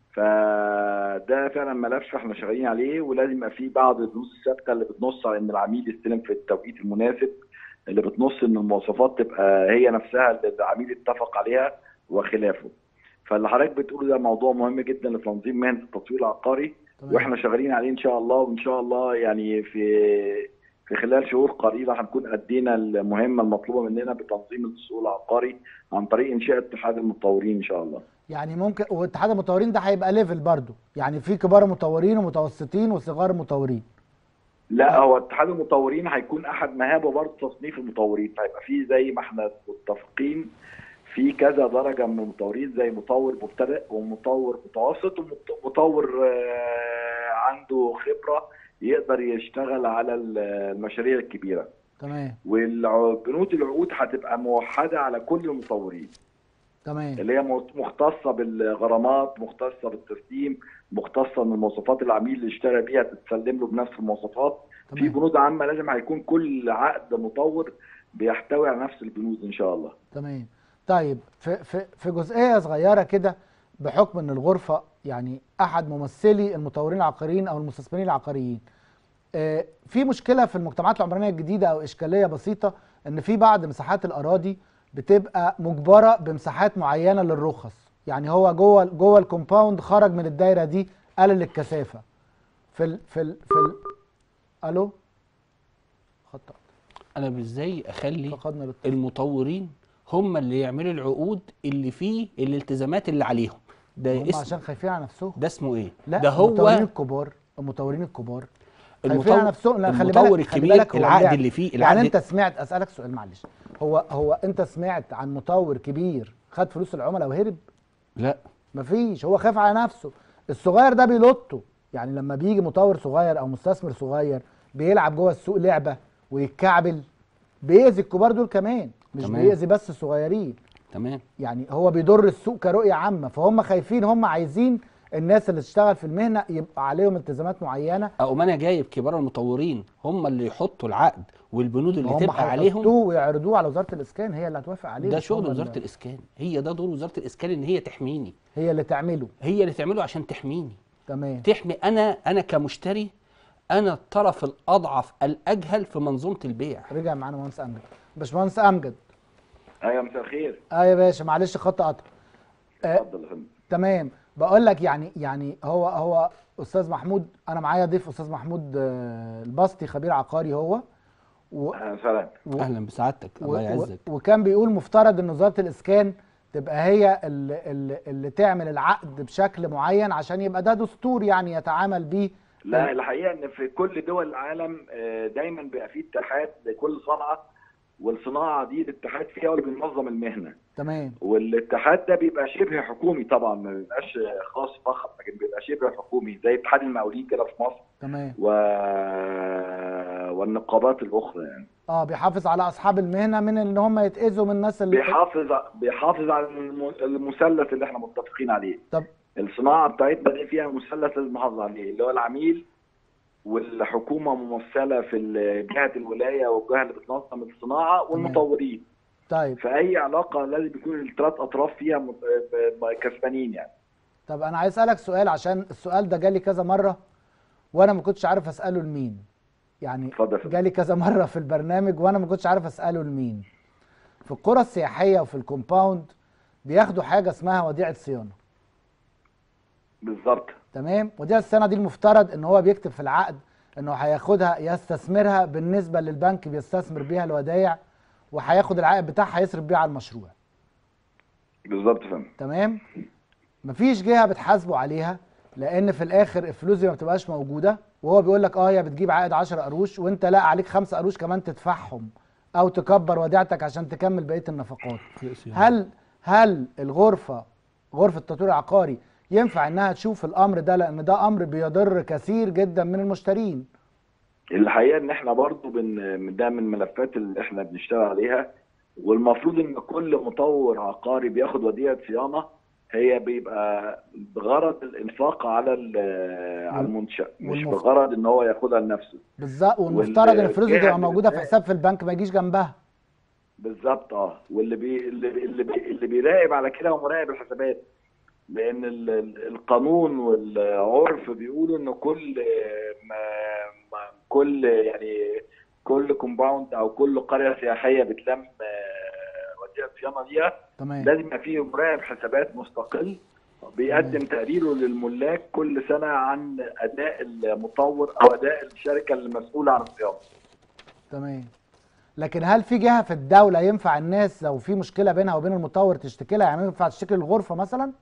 فده فعلا ملف احنا شغالين عليه ولازم يبقى فيه بعض الدروس الثابته اللي بتنص على ان العميل يستلم في التوقيت المناسب اللي بتنص ان المواصفات تبقى هي نفسها اللي العميل اتفق عليها وخلافه فاللي حضرتك بتقوله ده موضوع مهم جدا لتنظيم مهنه التطوير العقاري تمام واحنا شغالين عليه ان شاء الله وان شاء الله يعني في في خلال شهور قليله هنكون ادينا المهمه المطلوبه مننا بتنظيم السوق العقاري عن طريق انشاء اتحاد المطورين ان شاء الله يعني ممكن واتحاد المطورين ده هيبقى ليفل برضو يعني في كبار مطورين ومتوسطين وصغار مطورين لا هو اتحاد المطورين هيكون احد مهابه برضه تصنيف المطورين فهيبقى في زي ما احنا متفقين في كذا درجه من المطورين زي مطور مبتدئ ومطور متوسط ومطور آه، عنده خبره يقدر يشتغل على المشاريع الكبيره تمام والبنود العقود هتبقى موحده على كل المطورين تمام اللي هي مختصه بالغرامات مختصه بالتسليم مختصه ان المواصفات العميل اللي اشترى بيها تتسلم له بنفس المواصفات في تمام بنود عامه لازم هيكون كل عقد مطور بيحتوي على نفس البنود ان شاء الله تمام طيب في في في جزئيه صغيره كده بحكم ان الغرفه يعني احد ممثلي المطورين العقاريين او المستثمرين العقاريين آه، في مشكله في المجتمعات العمرانيه الجديده او اشكاليه بسيطه ان في بعض مساحات الاراضي بتبقى مجبره بمساحات معينه للرخص يعني هو جوه جوه الكومباوند خرج من الدايره دي قلل الكثافه في ال في ال في ال الو خط انا ازاي اخلي فقدنا الاتصال. المطورين هم اللي يعملوا العقود اللي فيه الالتزامات اللي عليهم ده هم اسم عشان خايفين على نفسهم ده اسمه ايه لا ده هو المطورين الكبار المطورين الكبار خايفين المطور على نفسهم لا خلي المطور بالك خلي الكبير بالك هو العقد اللعب. اللي فيه العقد يعني انت سمعت اسالك سؤال معلش هو هو انت سمعت عن مطور كبير خد فلوس العملاء وهرب لا مفيش هو خاف على نفسه الصغير ده بيلطه يعني لما بيجي مطور صغير او مستثمر صغير بيلعب جوه السوق لعبه ويتكعبل بيأذي الكبار دول كمان مش تمام. بيأذي بس الصغيرين تمام يعني هو بيضر السوق كرؤيه عامه فهم خايفين هم عايزين الناس اللي تشتغل في المهنه يبقى عليهم التزامات معينه اقوم انا جايب كبار المطورين هم اللي يحطوا العقد والبنود اللي هم تبقى عليهم هيحطوه ويعرضوه على وزاره الاسكان هي اللي هتوافق عليه ده مش شغل هم وزاره اللي- الاسكان هي ده دور وزاره الاسكان ان هي تحميني هي اللي تعمله هي اللي تعمله عشان تحميني تمام تحمي انا انا كمشتري انا الطرف الاضعف الاجهل في منظومه البيع رجع معانا مهندس امجد باشمهندس امجد ايوه مساء الخير اه يا باشا معلش خط قطع آه اتفضل يا فندم تمام بقول لك يعني يعني هو هو استاذ محمود انا معايا ضيف استاذ محمود آه، البسطي خبير عقاري هو و اهلا وسهلا و اهلا بسعادتك و الله يعزك و وكان بيقول مفترض ان وزاره الاسكان تبقى هي اللي, اللي, اللي تعمل العقد بشكل معين عشان يبقى ده دستور يعني يتعامل بيه لا الحقيقه ان في كل دول العالم آه، دايما بيبقى في اتحاد لكل صنعه والصناعه دي الاتحاد فيها هو اللي بينظم المهنه تمام والاتحاد ده بيبقى شبه حكومي طبعا ما بيبقاش خاص فقط لكن بيبقى شبه حكومي زي اتحاد المقاولين كده في مصر تمام و... والنقابات الاخرى يعني اه بيحافظ على اصحاب المهنه من ان هم يتاذوا من الناس اللي بيحافظ بيحافظ على الم- المثلث اللي احنا متفقين عليه طب الصناعه بتاعتنا دي فيها مثلث لازم نحافظ عليه اللي هو العميل والحكومه ممثله في ال- جهه الولايه والجهه اللي بتنظم الصناعه والمطورين طيب فاي علاقه لازم يكون الثلاث اطراف فيها م- ب- كسبانين يعني طب انا عايز اسالك سؤال عشان السؤال ده جالي كذا مره وانا ما كنتش عارف اساله لمين يعني اتفضل يا فندم. جالي كذا مره في البرنامج وانا ما كنتش عارف اساله لمين في القرى السياحيه وفي الكومباوند بياخدوا حاجه اسمها وديعه صيانه بالظبط تمام وديعه الصيانه دي المفترض ان هو بيكتب في العقد انه هياخدها يستثمرها بالنسبه للبنك بيستثمر بيها الودايع وهياخد العائد بتاعها يصرف بيها على المشروع بالظبط يا فندم تمام مفيش جهه بتحاسبه عليها لان في الاخر الفلوس دي ما بتبقاش موجوده وهو بيقول لك اه هي بتجيب عائد 10 قروش وانت لا عليك 5 قروش كمان تدفعهم او تكبر وديعتك عشان تكمل بقيه النفقات هل هل الغرفه غرفه التطوير العقاري ينفع انها تشوف الامر ده لان ده امر بيضر كثير جدا من المشترين الحقيقه ان احنا برضو بن ده من الملفات اللي احنا بنشتغل عليها والمفروض ان كل مطور عقاري بياخد وديعه صيانه هي بيبقى بغرض الانفاق على ال- على المنشا مش والمف- بغرض ان هو ياخدها لنفسه بالظبط والمفترض ان الفلوس دي والجهة تبقى اللي موجوده في بتراقب- حساب في البنك ما يجيش جنبها بالظبط اه واللي بي اللي, اللي, بي اللي بيراقب على كده هو مراقب الحسابات لان ال- ال- القانون والعرف بيقولوا ان كل ما ما كل يعني كل كومباوند او كل قريه سياحيه بتلم آه، وديعه صيانه ليها تمام لازم يبقى فيه مراقب حسابات مستقل بيقدم تقريره للملاك كل سنه عن اداء المطور او اداء الشركه المسؤوله عن الصيانه تمام لكن هل في جهه في الدوله ينفع الناس لو في مشكله بينها وبين المطور تشتكي لها يعني ينفع تشتكي للغرفه مثلا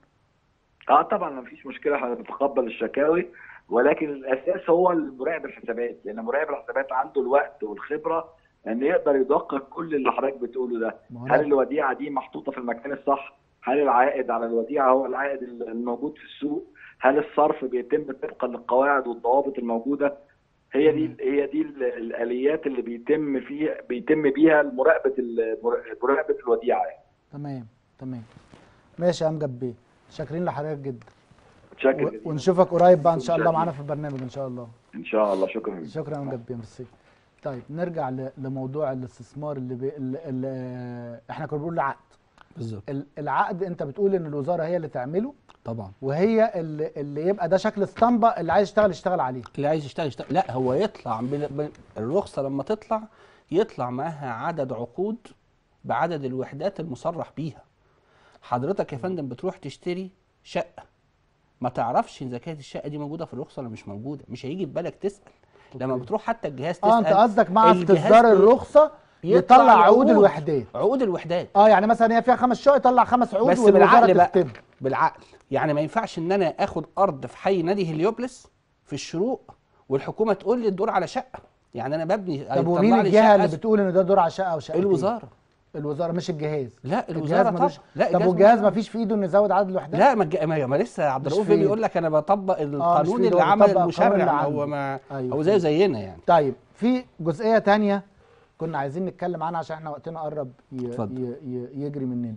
اه طبعا ما فيش مشكله هنتقبل الشكاوي ولكن الاساس هو مراقب الحسابات لان مراقب الحسابات عنده الوقت والخبره ان يقدر يدقق كل اللي حضرتك بتقوله ده ما هو هل لا- الوديعه دي محطوطه في المكان الصح هل العائد على الوديعه هو العائد الموجود في السوق هل الصرف بيتم طبقا للقواعد والضوابط الموجوده هي دي هي دي ال- الاليات اللي بيتم فيها بيتم بيها مراقبه ال- مراقبه الوديعه يعني. تمام تمام ماشي يا امجد بيه شاكرين لحضرتك جدا متشكر و- جزيلا. ونشوفك قريب بقى ان شاء الله متشكر. معانا في البرنامج ان شاء الله ان شاء الله شكرا شكرا يا امجد بيه ميرسي طيب نرجع ل- لموضوع الاستثمار اللي, بي... اللي... اللي احنا كنا بنقول العقد بالظبط ال- العقد انت بتقول ان الوزاره هي اللي تعمله طبعا وهي اللي, اللي يبقى ده شكل اسطمبه اللي عايز يشتغل يشتغل عليه اللي عايز يشتغل يشتغل لا هو يطلع بال- بال- الرخصه لما تطلع يطلع معاها عدد عقود بعدد الوحدات المصرح بيها حضرتك يا فندم بتروح تشتري شقه ما تعرفش اذا كانت الشقه دي موجوده في الرخصه ولا مش موجوده مش هيجي في بالك تسال لما أوكي. بتروح حتى الجهاز تسال اه انت قصدك مع الجهاز استصدار بي- الرخصه يطلع يطلع عقود العقود. الوحدات عقود الوحدات اه يعني مثلا هي فيها خمس شقق يطلع خمس عقود بس والوزاره بالعقل بقى تختمها بالعقل يعني ما ينفعش ان انا اخد ارض في حي نادي هليوبلس في الشروق والحكومه تقول لي الدور على شقه يعني انا ببني طب يطلع ومين لي الجهه شقة اللي س- بتقول ان ده دور على شقه او شقتين الوزاره الوزاره مش الجهاز لا الجهاز الوزاره طبعا ملوش لا طب والجهاز ما فيش في ايده انه يزود عدد الوحدات لا ما, الج- ما ما لسه عبد مش الرؤوف في إيده. بيقول لك انا بطبق القانون في إيده، اللي هو عمل بيطبق القانون اللي المشرع عنده. هو ما أيوة، هو في زيه إيده. زينا يعني طيب في جزئيه تانية كنا عايزين نتكلم عنها عشان احنا وقتنا قرب ي... اتفضل. ي... ي... يجري مننا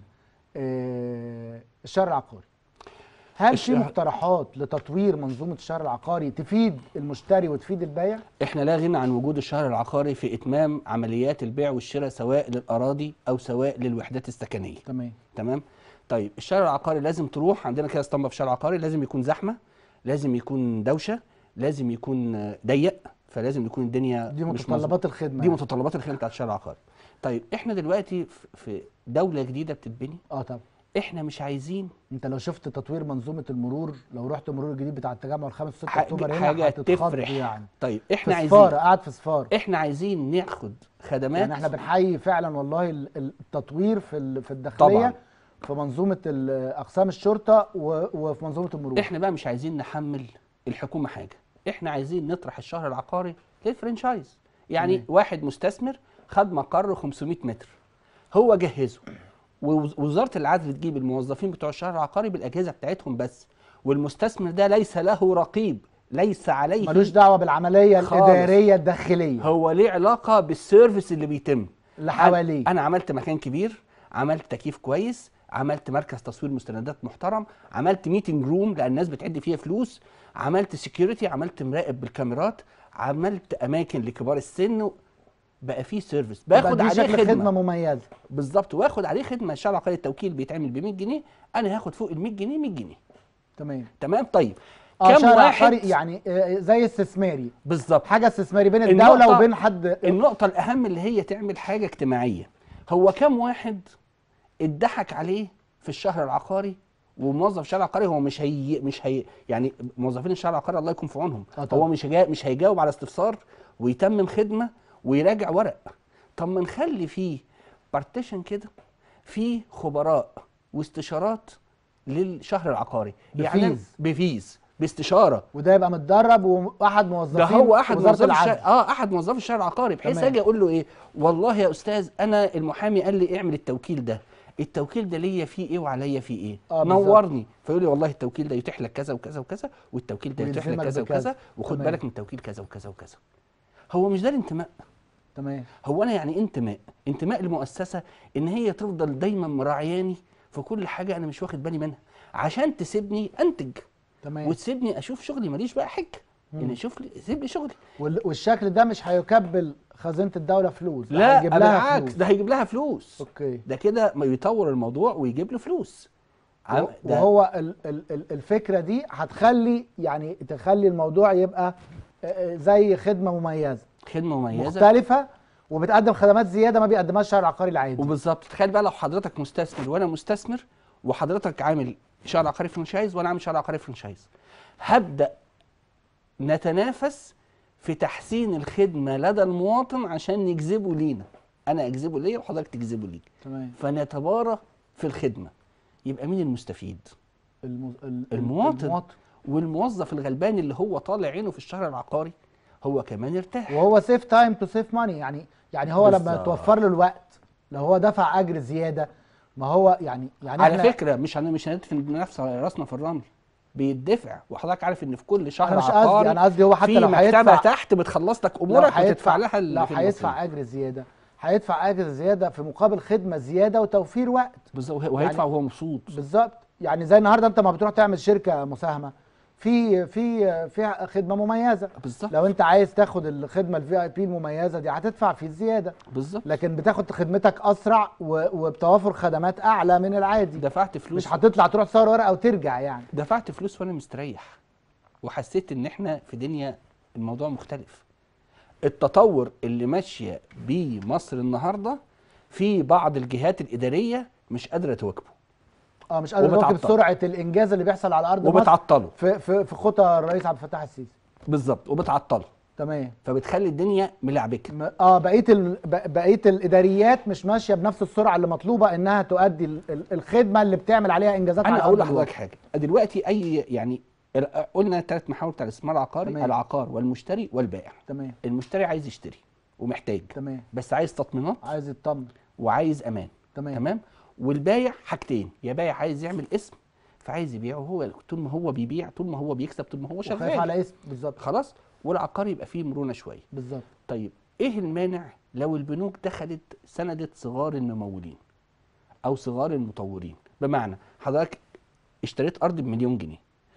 آه... الشهر العقاري هل في الشهر- مقترحات لتطوير منظومه الشهر العقاري تفيد المشتري وتفيد البائع احنا لا غنى عن وجود الشهر العقاري في اتمام عمليات البيع والشراء سواء للاراضي او سواء للوحدات السكنيه تمام تمام طيب الشارع العقاري لازم تروح عندنا كده اسطمبه في الشارع العقاري لازم يكون زحمه لازم يكون دوشه لازم يكون آه، ضيق فلازم يكون الدنيا دي مش متطلبات الخدمه دي يعني. متطلبات الخدمه بتاعت الشارع العقاري طيب احنا دلوقتي في- في دوله جديده بتتبني اه طب احنا مش عايزين انت لو شفت تطوير منظومه المرور لو رحت المرور الجديد بتاع التجمع الخامس 6 حاجة- اكتوبر هنا حاجه هتتخض تفرح يعني طيب في احنا صفاره عايزين قاعد في صفاره احنا عايزين ناخد خدمات يعني احنا بنحيي فعلا والله ال- ال- التطوير في ال- في الداخليه طبعاً. في منظومه ال- اقسام الشرطه و- وفي منظومه المرور احنا بقى مش عايزين نحمل الحكومه حاجه احنا عايزين نطرح الشهر العقاري للفرنشايز يعني تمام. واحد مستثمر خد مقر 500 متر هو جهزه ووز- ووزاره العدل تجيب الموظفين بتوع الشهر العقاري بالاجهزه بتاعتهم بس والمستثمر ده ليس له رقيب ليس عليه ملوش دعوه بالعمليه خالص. الاداريه الداخليه هو ليه علاقه بالسيرفيس اللي بيتم اللي حواليه أنا- انا عملت مكان كبير عملت تكييف كويس عملت مركز تصوير مستندات محترم عملت ميتنج روم لان الناس بتعد فيها فلوس عملت سكيورتي عملت مراقب بالكاميرات عملت اماكن لكبار السن بقى فيه سيرفيس يبقى باخد دي عليه شكل خدمه, خدمه مميزه بالظبط واخد عليه خدمه الشارع العقاري التوكيل بيتعمل ب 100 جنيه انا هاخد فوق ال 100 جنيه 100 جنيه تمام تمام طيب اه كم شارع واحد عقاري يعني آه، زي استثماري بالظبط حاجه استثماري بين الدوله النقطة- وبين حد النقطة الأهم اللي هي تعمل حاجة اجتماعية هو كم واحد اتضحك عليه في الشهر العقاري وموظف الشهر العقاري هو مش هي مش هي يعني موظفين الشهر العقاري الله يكون في عونهم آه طبعا. هو مش هجا مش هيجاوب على استفسار ويتمم خدمة ويراجع ورق طب ما نخلي فيه بارتيشن كده فيه خبراء واستشارات للشهر العقاري يعني بفيز. بفيز باستشاره وده يبقى متدرب واحد موظفين ده هو احد وزاره موظفي الشارع العدل اه احد موظفي الشارع العقاري بحيث تمام. اجي اقول له ايه والله يا استاذ انا المحامي قال لي اعمل التوكيل ده التوكيل ده ليا فيه ايه وعليا فيه ايه آه، بالظبط. نورني فيقول لي والله التوكيل ده يتيح لك كذا وكذا وكذا والتوكيل ده يتيح لك ويلزمك كذا بكذا. وكذا وخد تمام. بالك من التوكيل كذا وكذا وكذا هو مش ده الانتماء تمام هو انا يعني إيه انتماء انتماء لمؤسسه ان هي تفضل دايما مراعياني في كل حاجه انا مش واخد بالي منها عشان تسيبني انتج تمام وتسيبني اشوف شغلي ماليش بقى حج ان اشوف لي سيب لي شغلي وال- والشكل ده مش هيكبل خزينه الدوله فلوس ده لا هيجيب لها بالعكس فلوس ده هيجيب لها فلوس اوكي ده كده ما يطور الموضوع ويجيب له فلوس عم- ده وهو ال ال ال الفكره دي هتخلي يعني تخلي الموضوع يبقى آه، آه، زي خدمه مميزه خدمه مميزه مختلفه وبتقدم خدمات زياده ما بيقدمهاش الشهر العقاري العادي وبالظبط تخيل بقى لو حضرتك مستثمر وانا مستثمر وحضرتك عامل شهر عقاري فرنشايز وانا عامل شهر عقاري فرنشايز هبدا نتنافس في تحسين الخدمه لدى المواطن عشان نجذبه لينا انا اجذبه ليا وحضرتك تجذبه ليك تمام فنتبارى في الخدمه يبقى مين المستفيد الم... ال- ال- المواطن. المواطن والموظف الغلبان اللي هو طالع عينه في الشهر العقاري هو كمان يرتاح وهو سيف تايم تو سيف ماني يعني يعني هو لما بالظبط. توفر له الوقت لو هو دفع اجر زياده ما هو يعني يعني على احنا فكره مش هن مش هندفن نفس راسنا في الرمل بيدفع وحضرتك عارف ان في كل شهر انا مش عقاري قصدي انا قصدي هو حتى في لو مكتبه هيدفع تحت بتخلص لك لو امورك وتدفع هيدفع لها لو اللي في هيدفع المصاريف. اجر زياده هيدفع اجر زياده في مقابل خدمه زياده وتوفير وقت بالظبط وهيدفع يعني- وهو مبسوط بالظبط يعني زي النهارده انت ما بتروح تعمل شركه مساهمه في في في خدمه مميزه بالظبط لو انت عايز تاخد الخدمه الفي اي بي المميزه دي هتدفع فيه زياده بالظبط لكن بتاخد خدمتك اسرع و- وبتوافر خدمات اعلى من العادي دفعت فلوس مش هتطلع تروح تصور ورقه وترجع يعني دفعت فلوس وانا مستريح وحسيت ان احنا في دنيا الموضوع مختلف التطور اللي ماشيه بيه مصر النهارده في بعض الجهات الاداريه مش قادره تواكبه اه مش قادر تواكب وبتعطل. سرعه الانجاز اللي بيحصل على ارض مصر وبتعطله في في في خطى الرئيس عبد الفتاح السيسي بالظبط وبتعطله تمام فبتخلي الدنيا ملعبكه م- اه بقيه ال... ب- بقيه الاداريات مش ماشيه بنفس السرعه اللي مطلوبه انها تؤدي ال- ال- الخدمه اللي بتعمل عليها انجازات انا على اقول أرض لحضرتك الواقع. حاجه دلوقتي اي يعني ال- قلنا ثلاث محاور بتاع الاستثمار العقاري تمام. العقار والمشتري والبائع تمام المشتري عايز يشتري ومحتاج تمام بس عايز تطمينات عايز يطمن وعايز امان تمام تمام والبايع حاجتين يا بايع عايز يعمل اسم فعايز يبيعه هو طول ما هو بيبيع طول ما هو بيكسب طول ما هو وخايف شغال على اسم بالظبط خلاص والعقار يبقى فيه مرونه شويه بالظبط طيب ايه المانع لو البنوك دخلت سندت صغار الممولين او صغار المطورين بمعنى حضرتك اشتريت ارض بمليون جنيه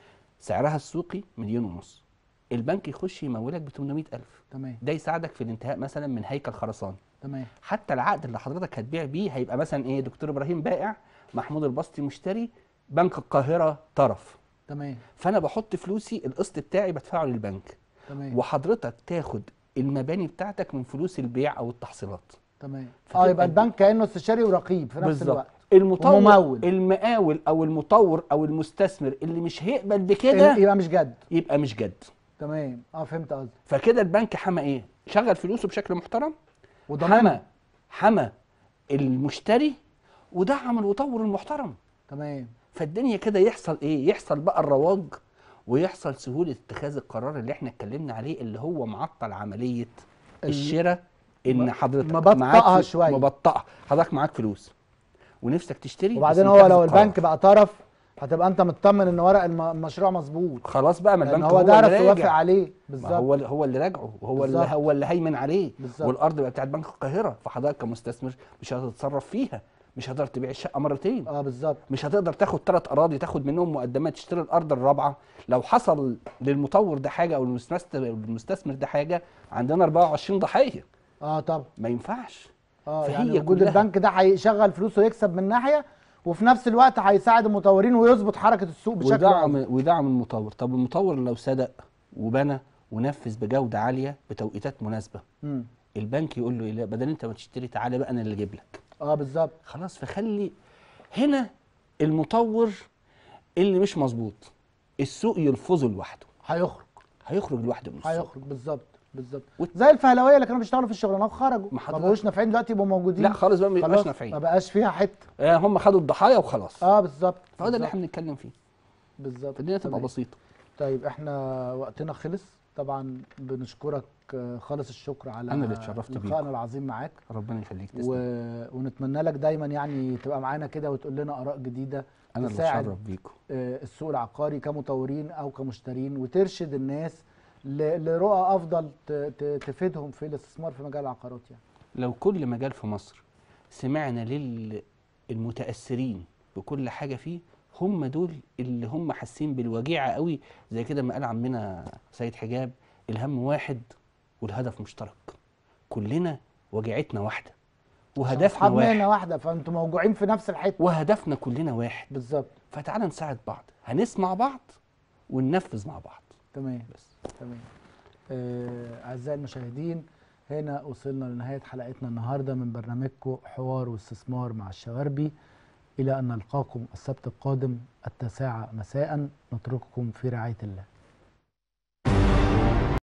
سعرها السوقي مليون ونص البنك يخش يمولك ب 800000 تمام ده يساعدك في الانتهاء مثلا من هيكل خرساني تمام حتى العقد اللي حضرتك هتبيع بيه هيبقى مثلا ايه دكتور ابراهيم بائع محمود البسطي مشتري بنك القاهره طرف تمام فانا بحط فلوسي القسط بتاعي بدفعه للبنك تمام وحضرتك تاخد المباني بتاعتك من فلوس البيع او التحصيلات تمام فتبقى اه يبقى الد- البنك كانه استشاري ورقيب في نفس بالظبط. الوقت المطور وممول. المقاول او المطور او المستثمر اللي مش هيقبل بكده يبقى مش جد يبقى مش جد تمام اه فهمت قصدي فكده البنك حمى ايه شغل فلوسه بشكل محترم وضمان حمى حمى المشتري ودعم المطور المحترم تمام فالدنيا كده يحصل ايه يحصل بقى الرواج ويحصل سهولة اتخاذ القرار اللي احنا اتكلمنا عليه اللي هو معطل عملية ال- الشراء ان حضرتك مبطئها معاك فلوس- شوية. مبطئها حضرتك معاك فلوس ونفسك تشتري بس وبعدين هو متخذ لو القرار. البنك بقى طرف هتبقى انت مطمن ان ورق الم- المشروع مظبوط خلاص بقى ما لان البنك هو دارس اللي ووافق راجع. عليه ما بالظبط هو هو اللي راجعه وهو اللي بالظبط. هو اللي هيمن عليه بالظبط. والارض بقى بتاعت بنك القاهره فحضرتك كمستثمر مش هتقدر تتصرف فيها مش هتقدر تبيع الشقه مرتين اه بالظبط مش هتقدر تاخد ثلاث اراضي تاخد منهم مقدمات تشتري الارض الرابعه لو حصل للمطور ده حاجه او المستثمر المستثمر ده حاجه عندنا 24 ضحيه اه طبعا ما ينفعش اه فهي يعني وجود كلها- البنك ده هيشغل فلوسه ويكسب من ناحيه وفي نفس الوقت هيساعد المطورين ويظبط حركه السوق بشكل ودعم أفضل. ودعم المطور طب المطور لو صدق وبنى ونفذ بجوده عاليه بتوقيتات مناسبه مم. البنك يقول له إيه لا بدل انت ما تشتري تعالى بقى انا اللي اجيب لك اه بالظبط خلاص فخلي هنا المطور اللي مش مظبوط السوق يلفظه لوحده هيخرج هيخرج لوحده من السوق هيخرج بالظبط بالظبط وت- زي الفهلويه اللي كانوا بيشتغلوا في الشغلانه وخرجوا ما ما حضرتك- بقوش نافعين دلوقتي يبقوا موجودين لا خالص بقى ما يبقاش خلاص نافعين ما بقاش فيها حته آه هم خدوا الضحايا وخلاص اه بالظبط فهو ده اللي بالظبط. احنا بنتكلم فيه بالظبط فالدنيا تبقى تمام. بسيطه طيب احنا وقتنا خلص طبعا بنشكرك آه، خالص الشكر على أنا اللي اتشرفت بيكم. لقائنا العظيم معاك ربنا يخليك و... تسلم ونتمنى لك دايما يعني تبقى معانا كده وتقول لنا اراء جديده انا اللي تساعد اتشرف بيكم آه، السوق العقاري كمطورين او كمشترين وترشد الناس ل- لرؤى افضل ت- ت- تفيدهم في الاستثمار في مجال العقارات يعني لو كل مجال في مصر سمعنا للمتاثرين بكل حاجه فيه هم دول اللي هم حاسين بالوجيعه قوي زي كده ما قال عمنا سيد حجاب الهم واحد والهدف مشترك كلنا وجعتنا واحده وهدفنا اصحاب مهنه واحد واحده فانتم موجوعين في نفس الحته وهدفنا كلنا واحد بالظبط فتعالى نساعد بعض هنسمع بعض وننفذ مع بعض تمام بس تمام آه، اعزائي المشاهدين هنا وصلنا لنهايه حلقتنا النهارده من برنامجكم حوار واستثمار مع الشواربي الى ان نلقاكم السبت القادم التاسعه مساء نترككم في رعايه الله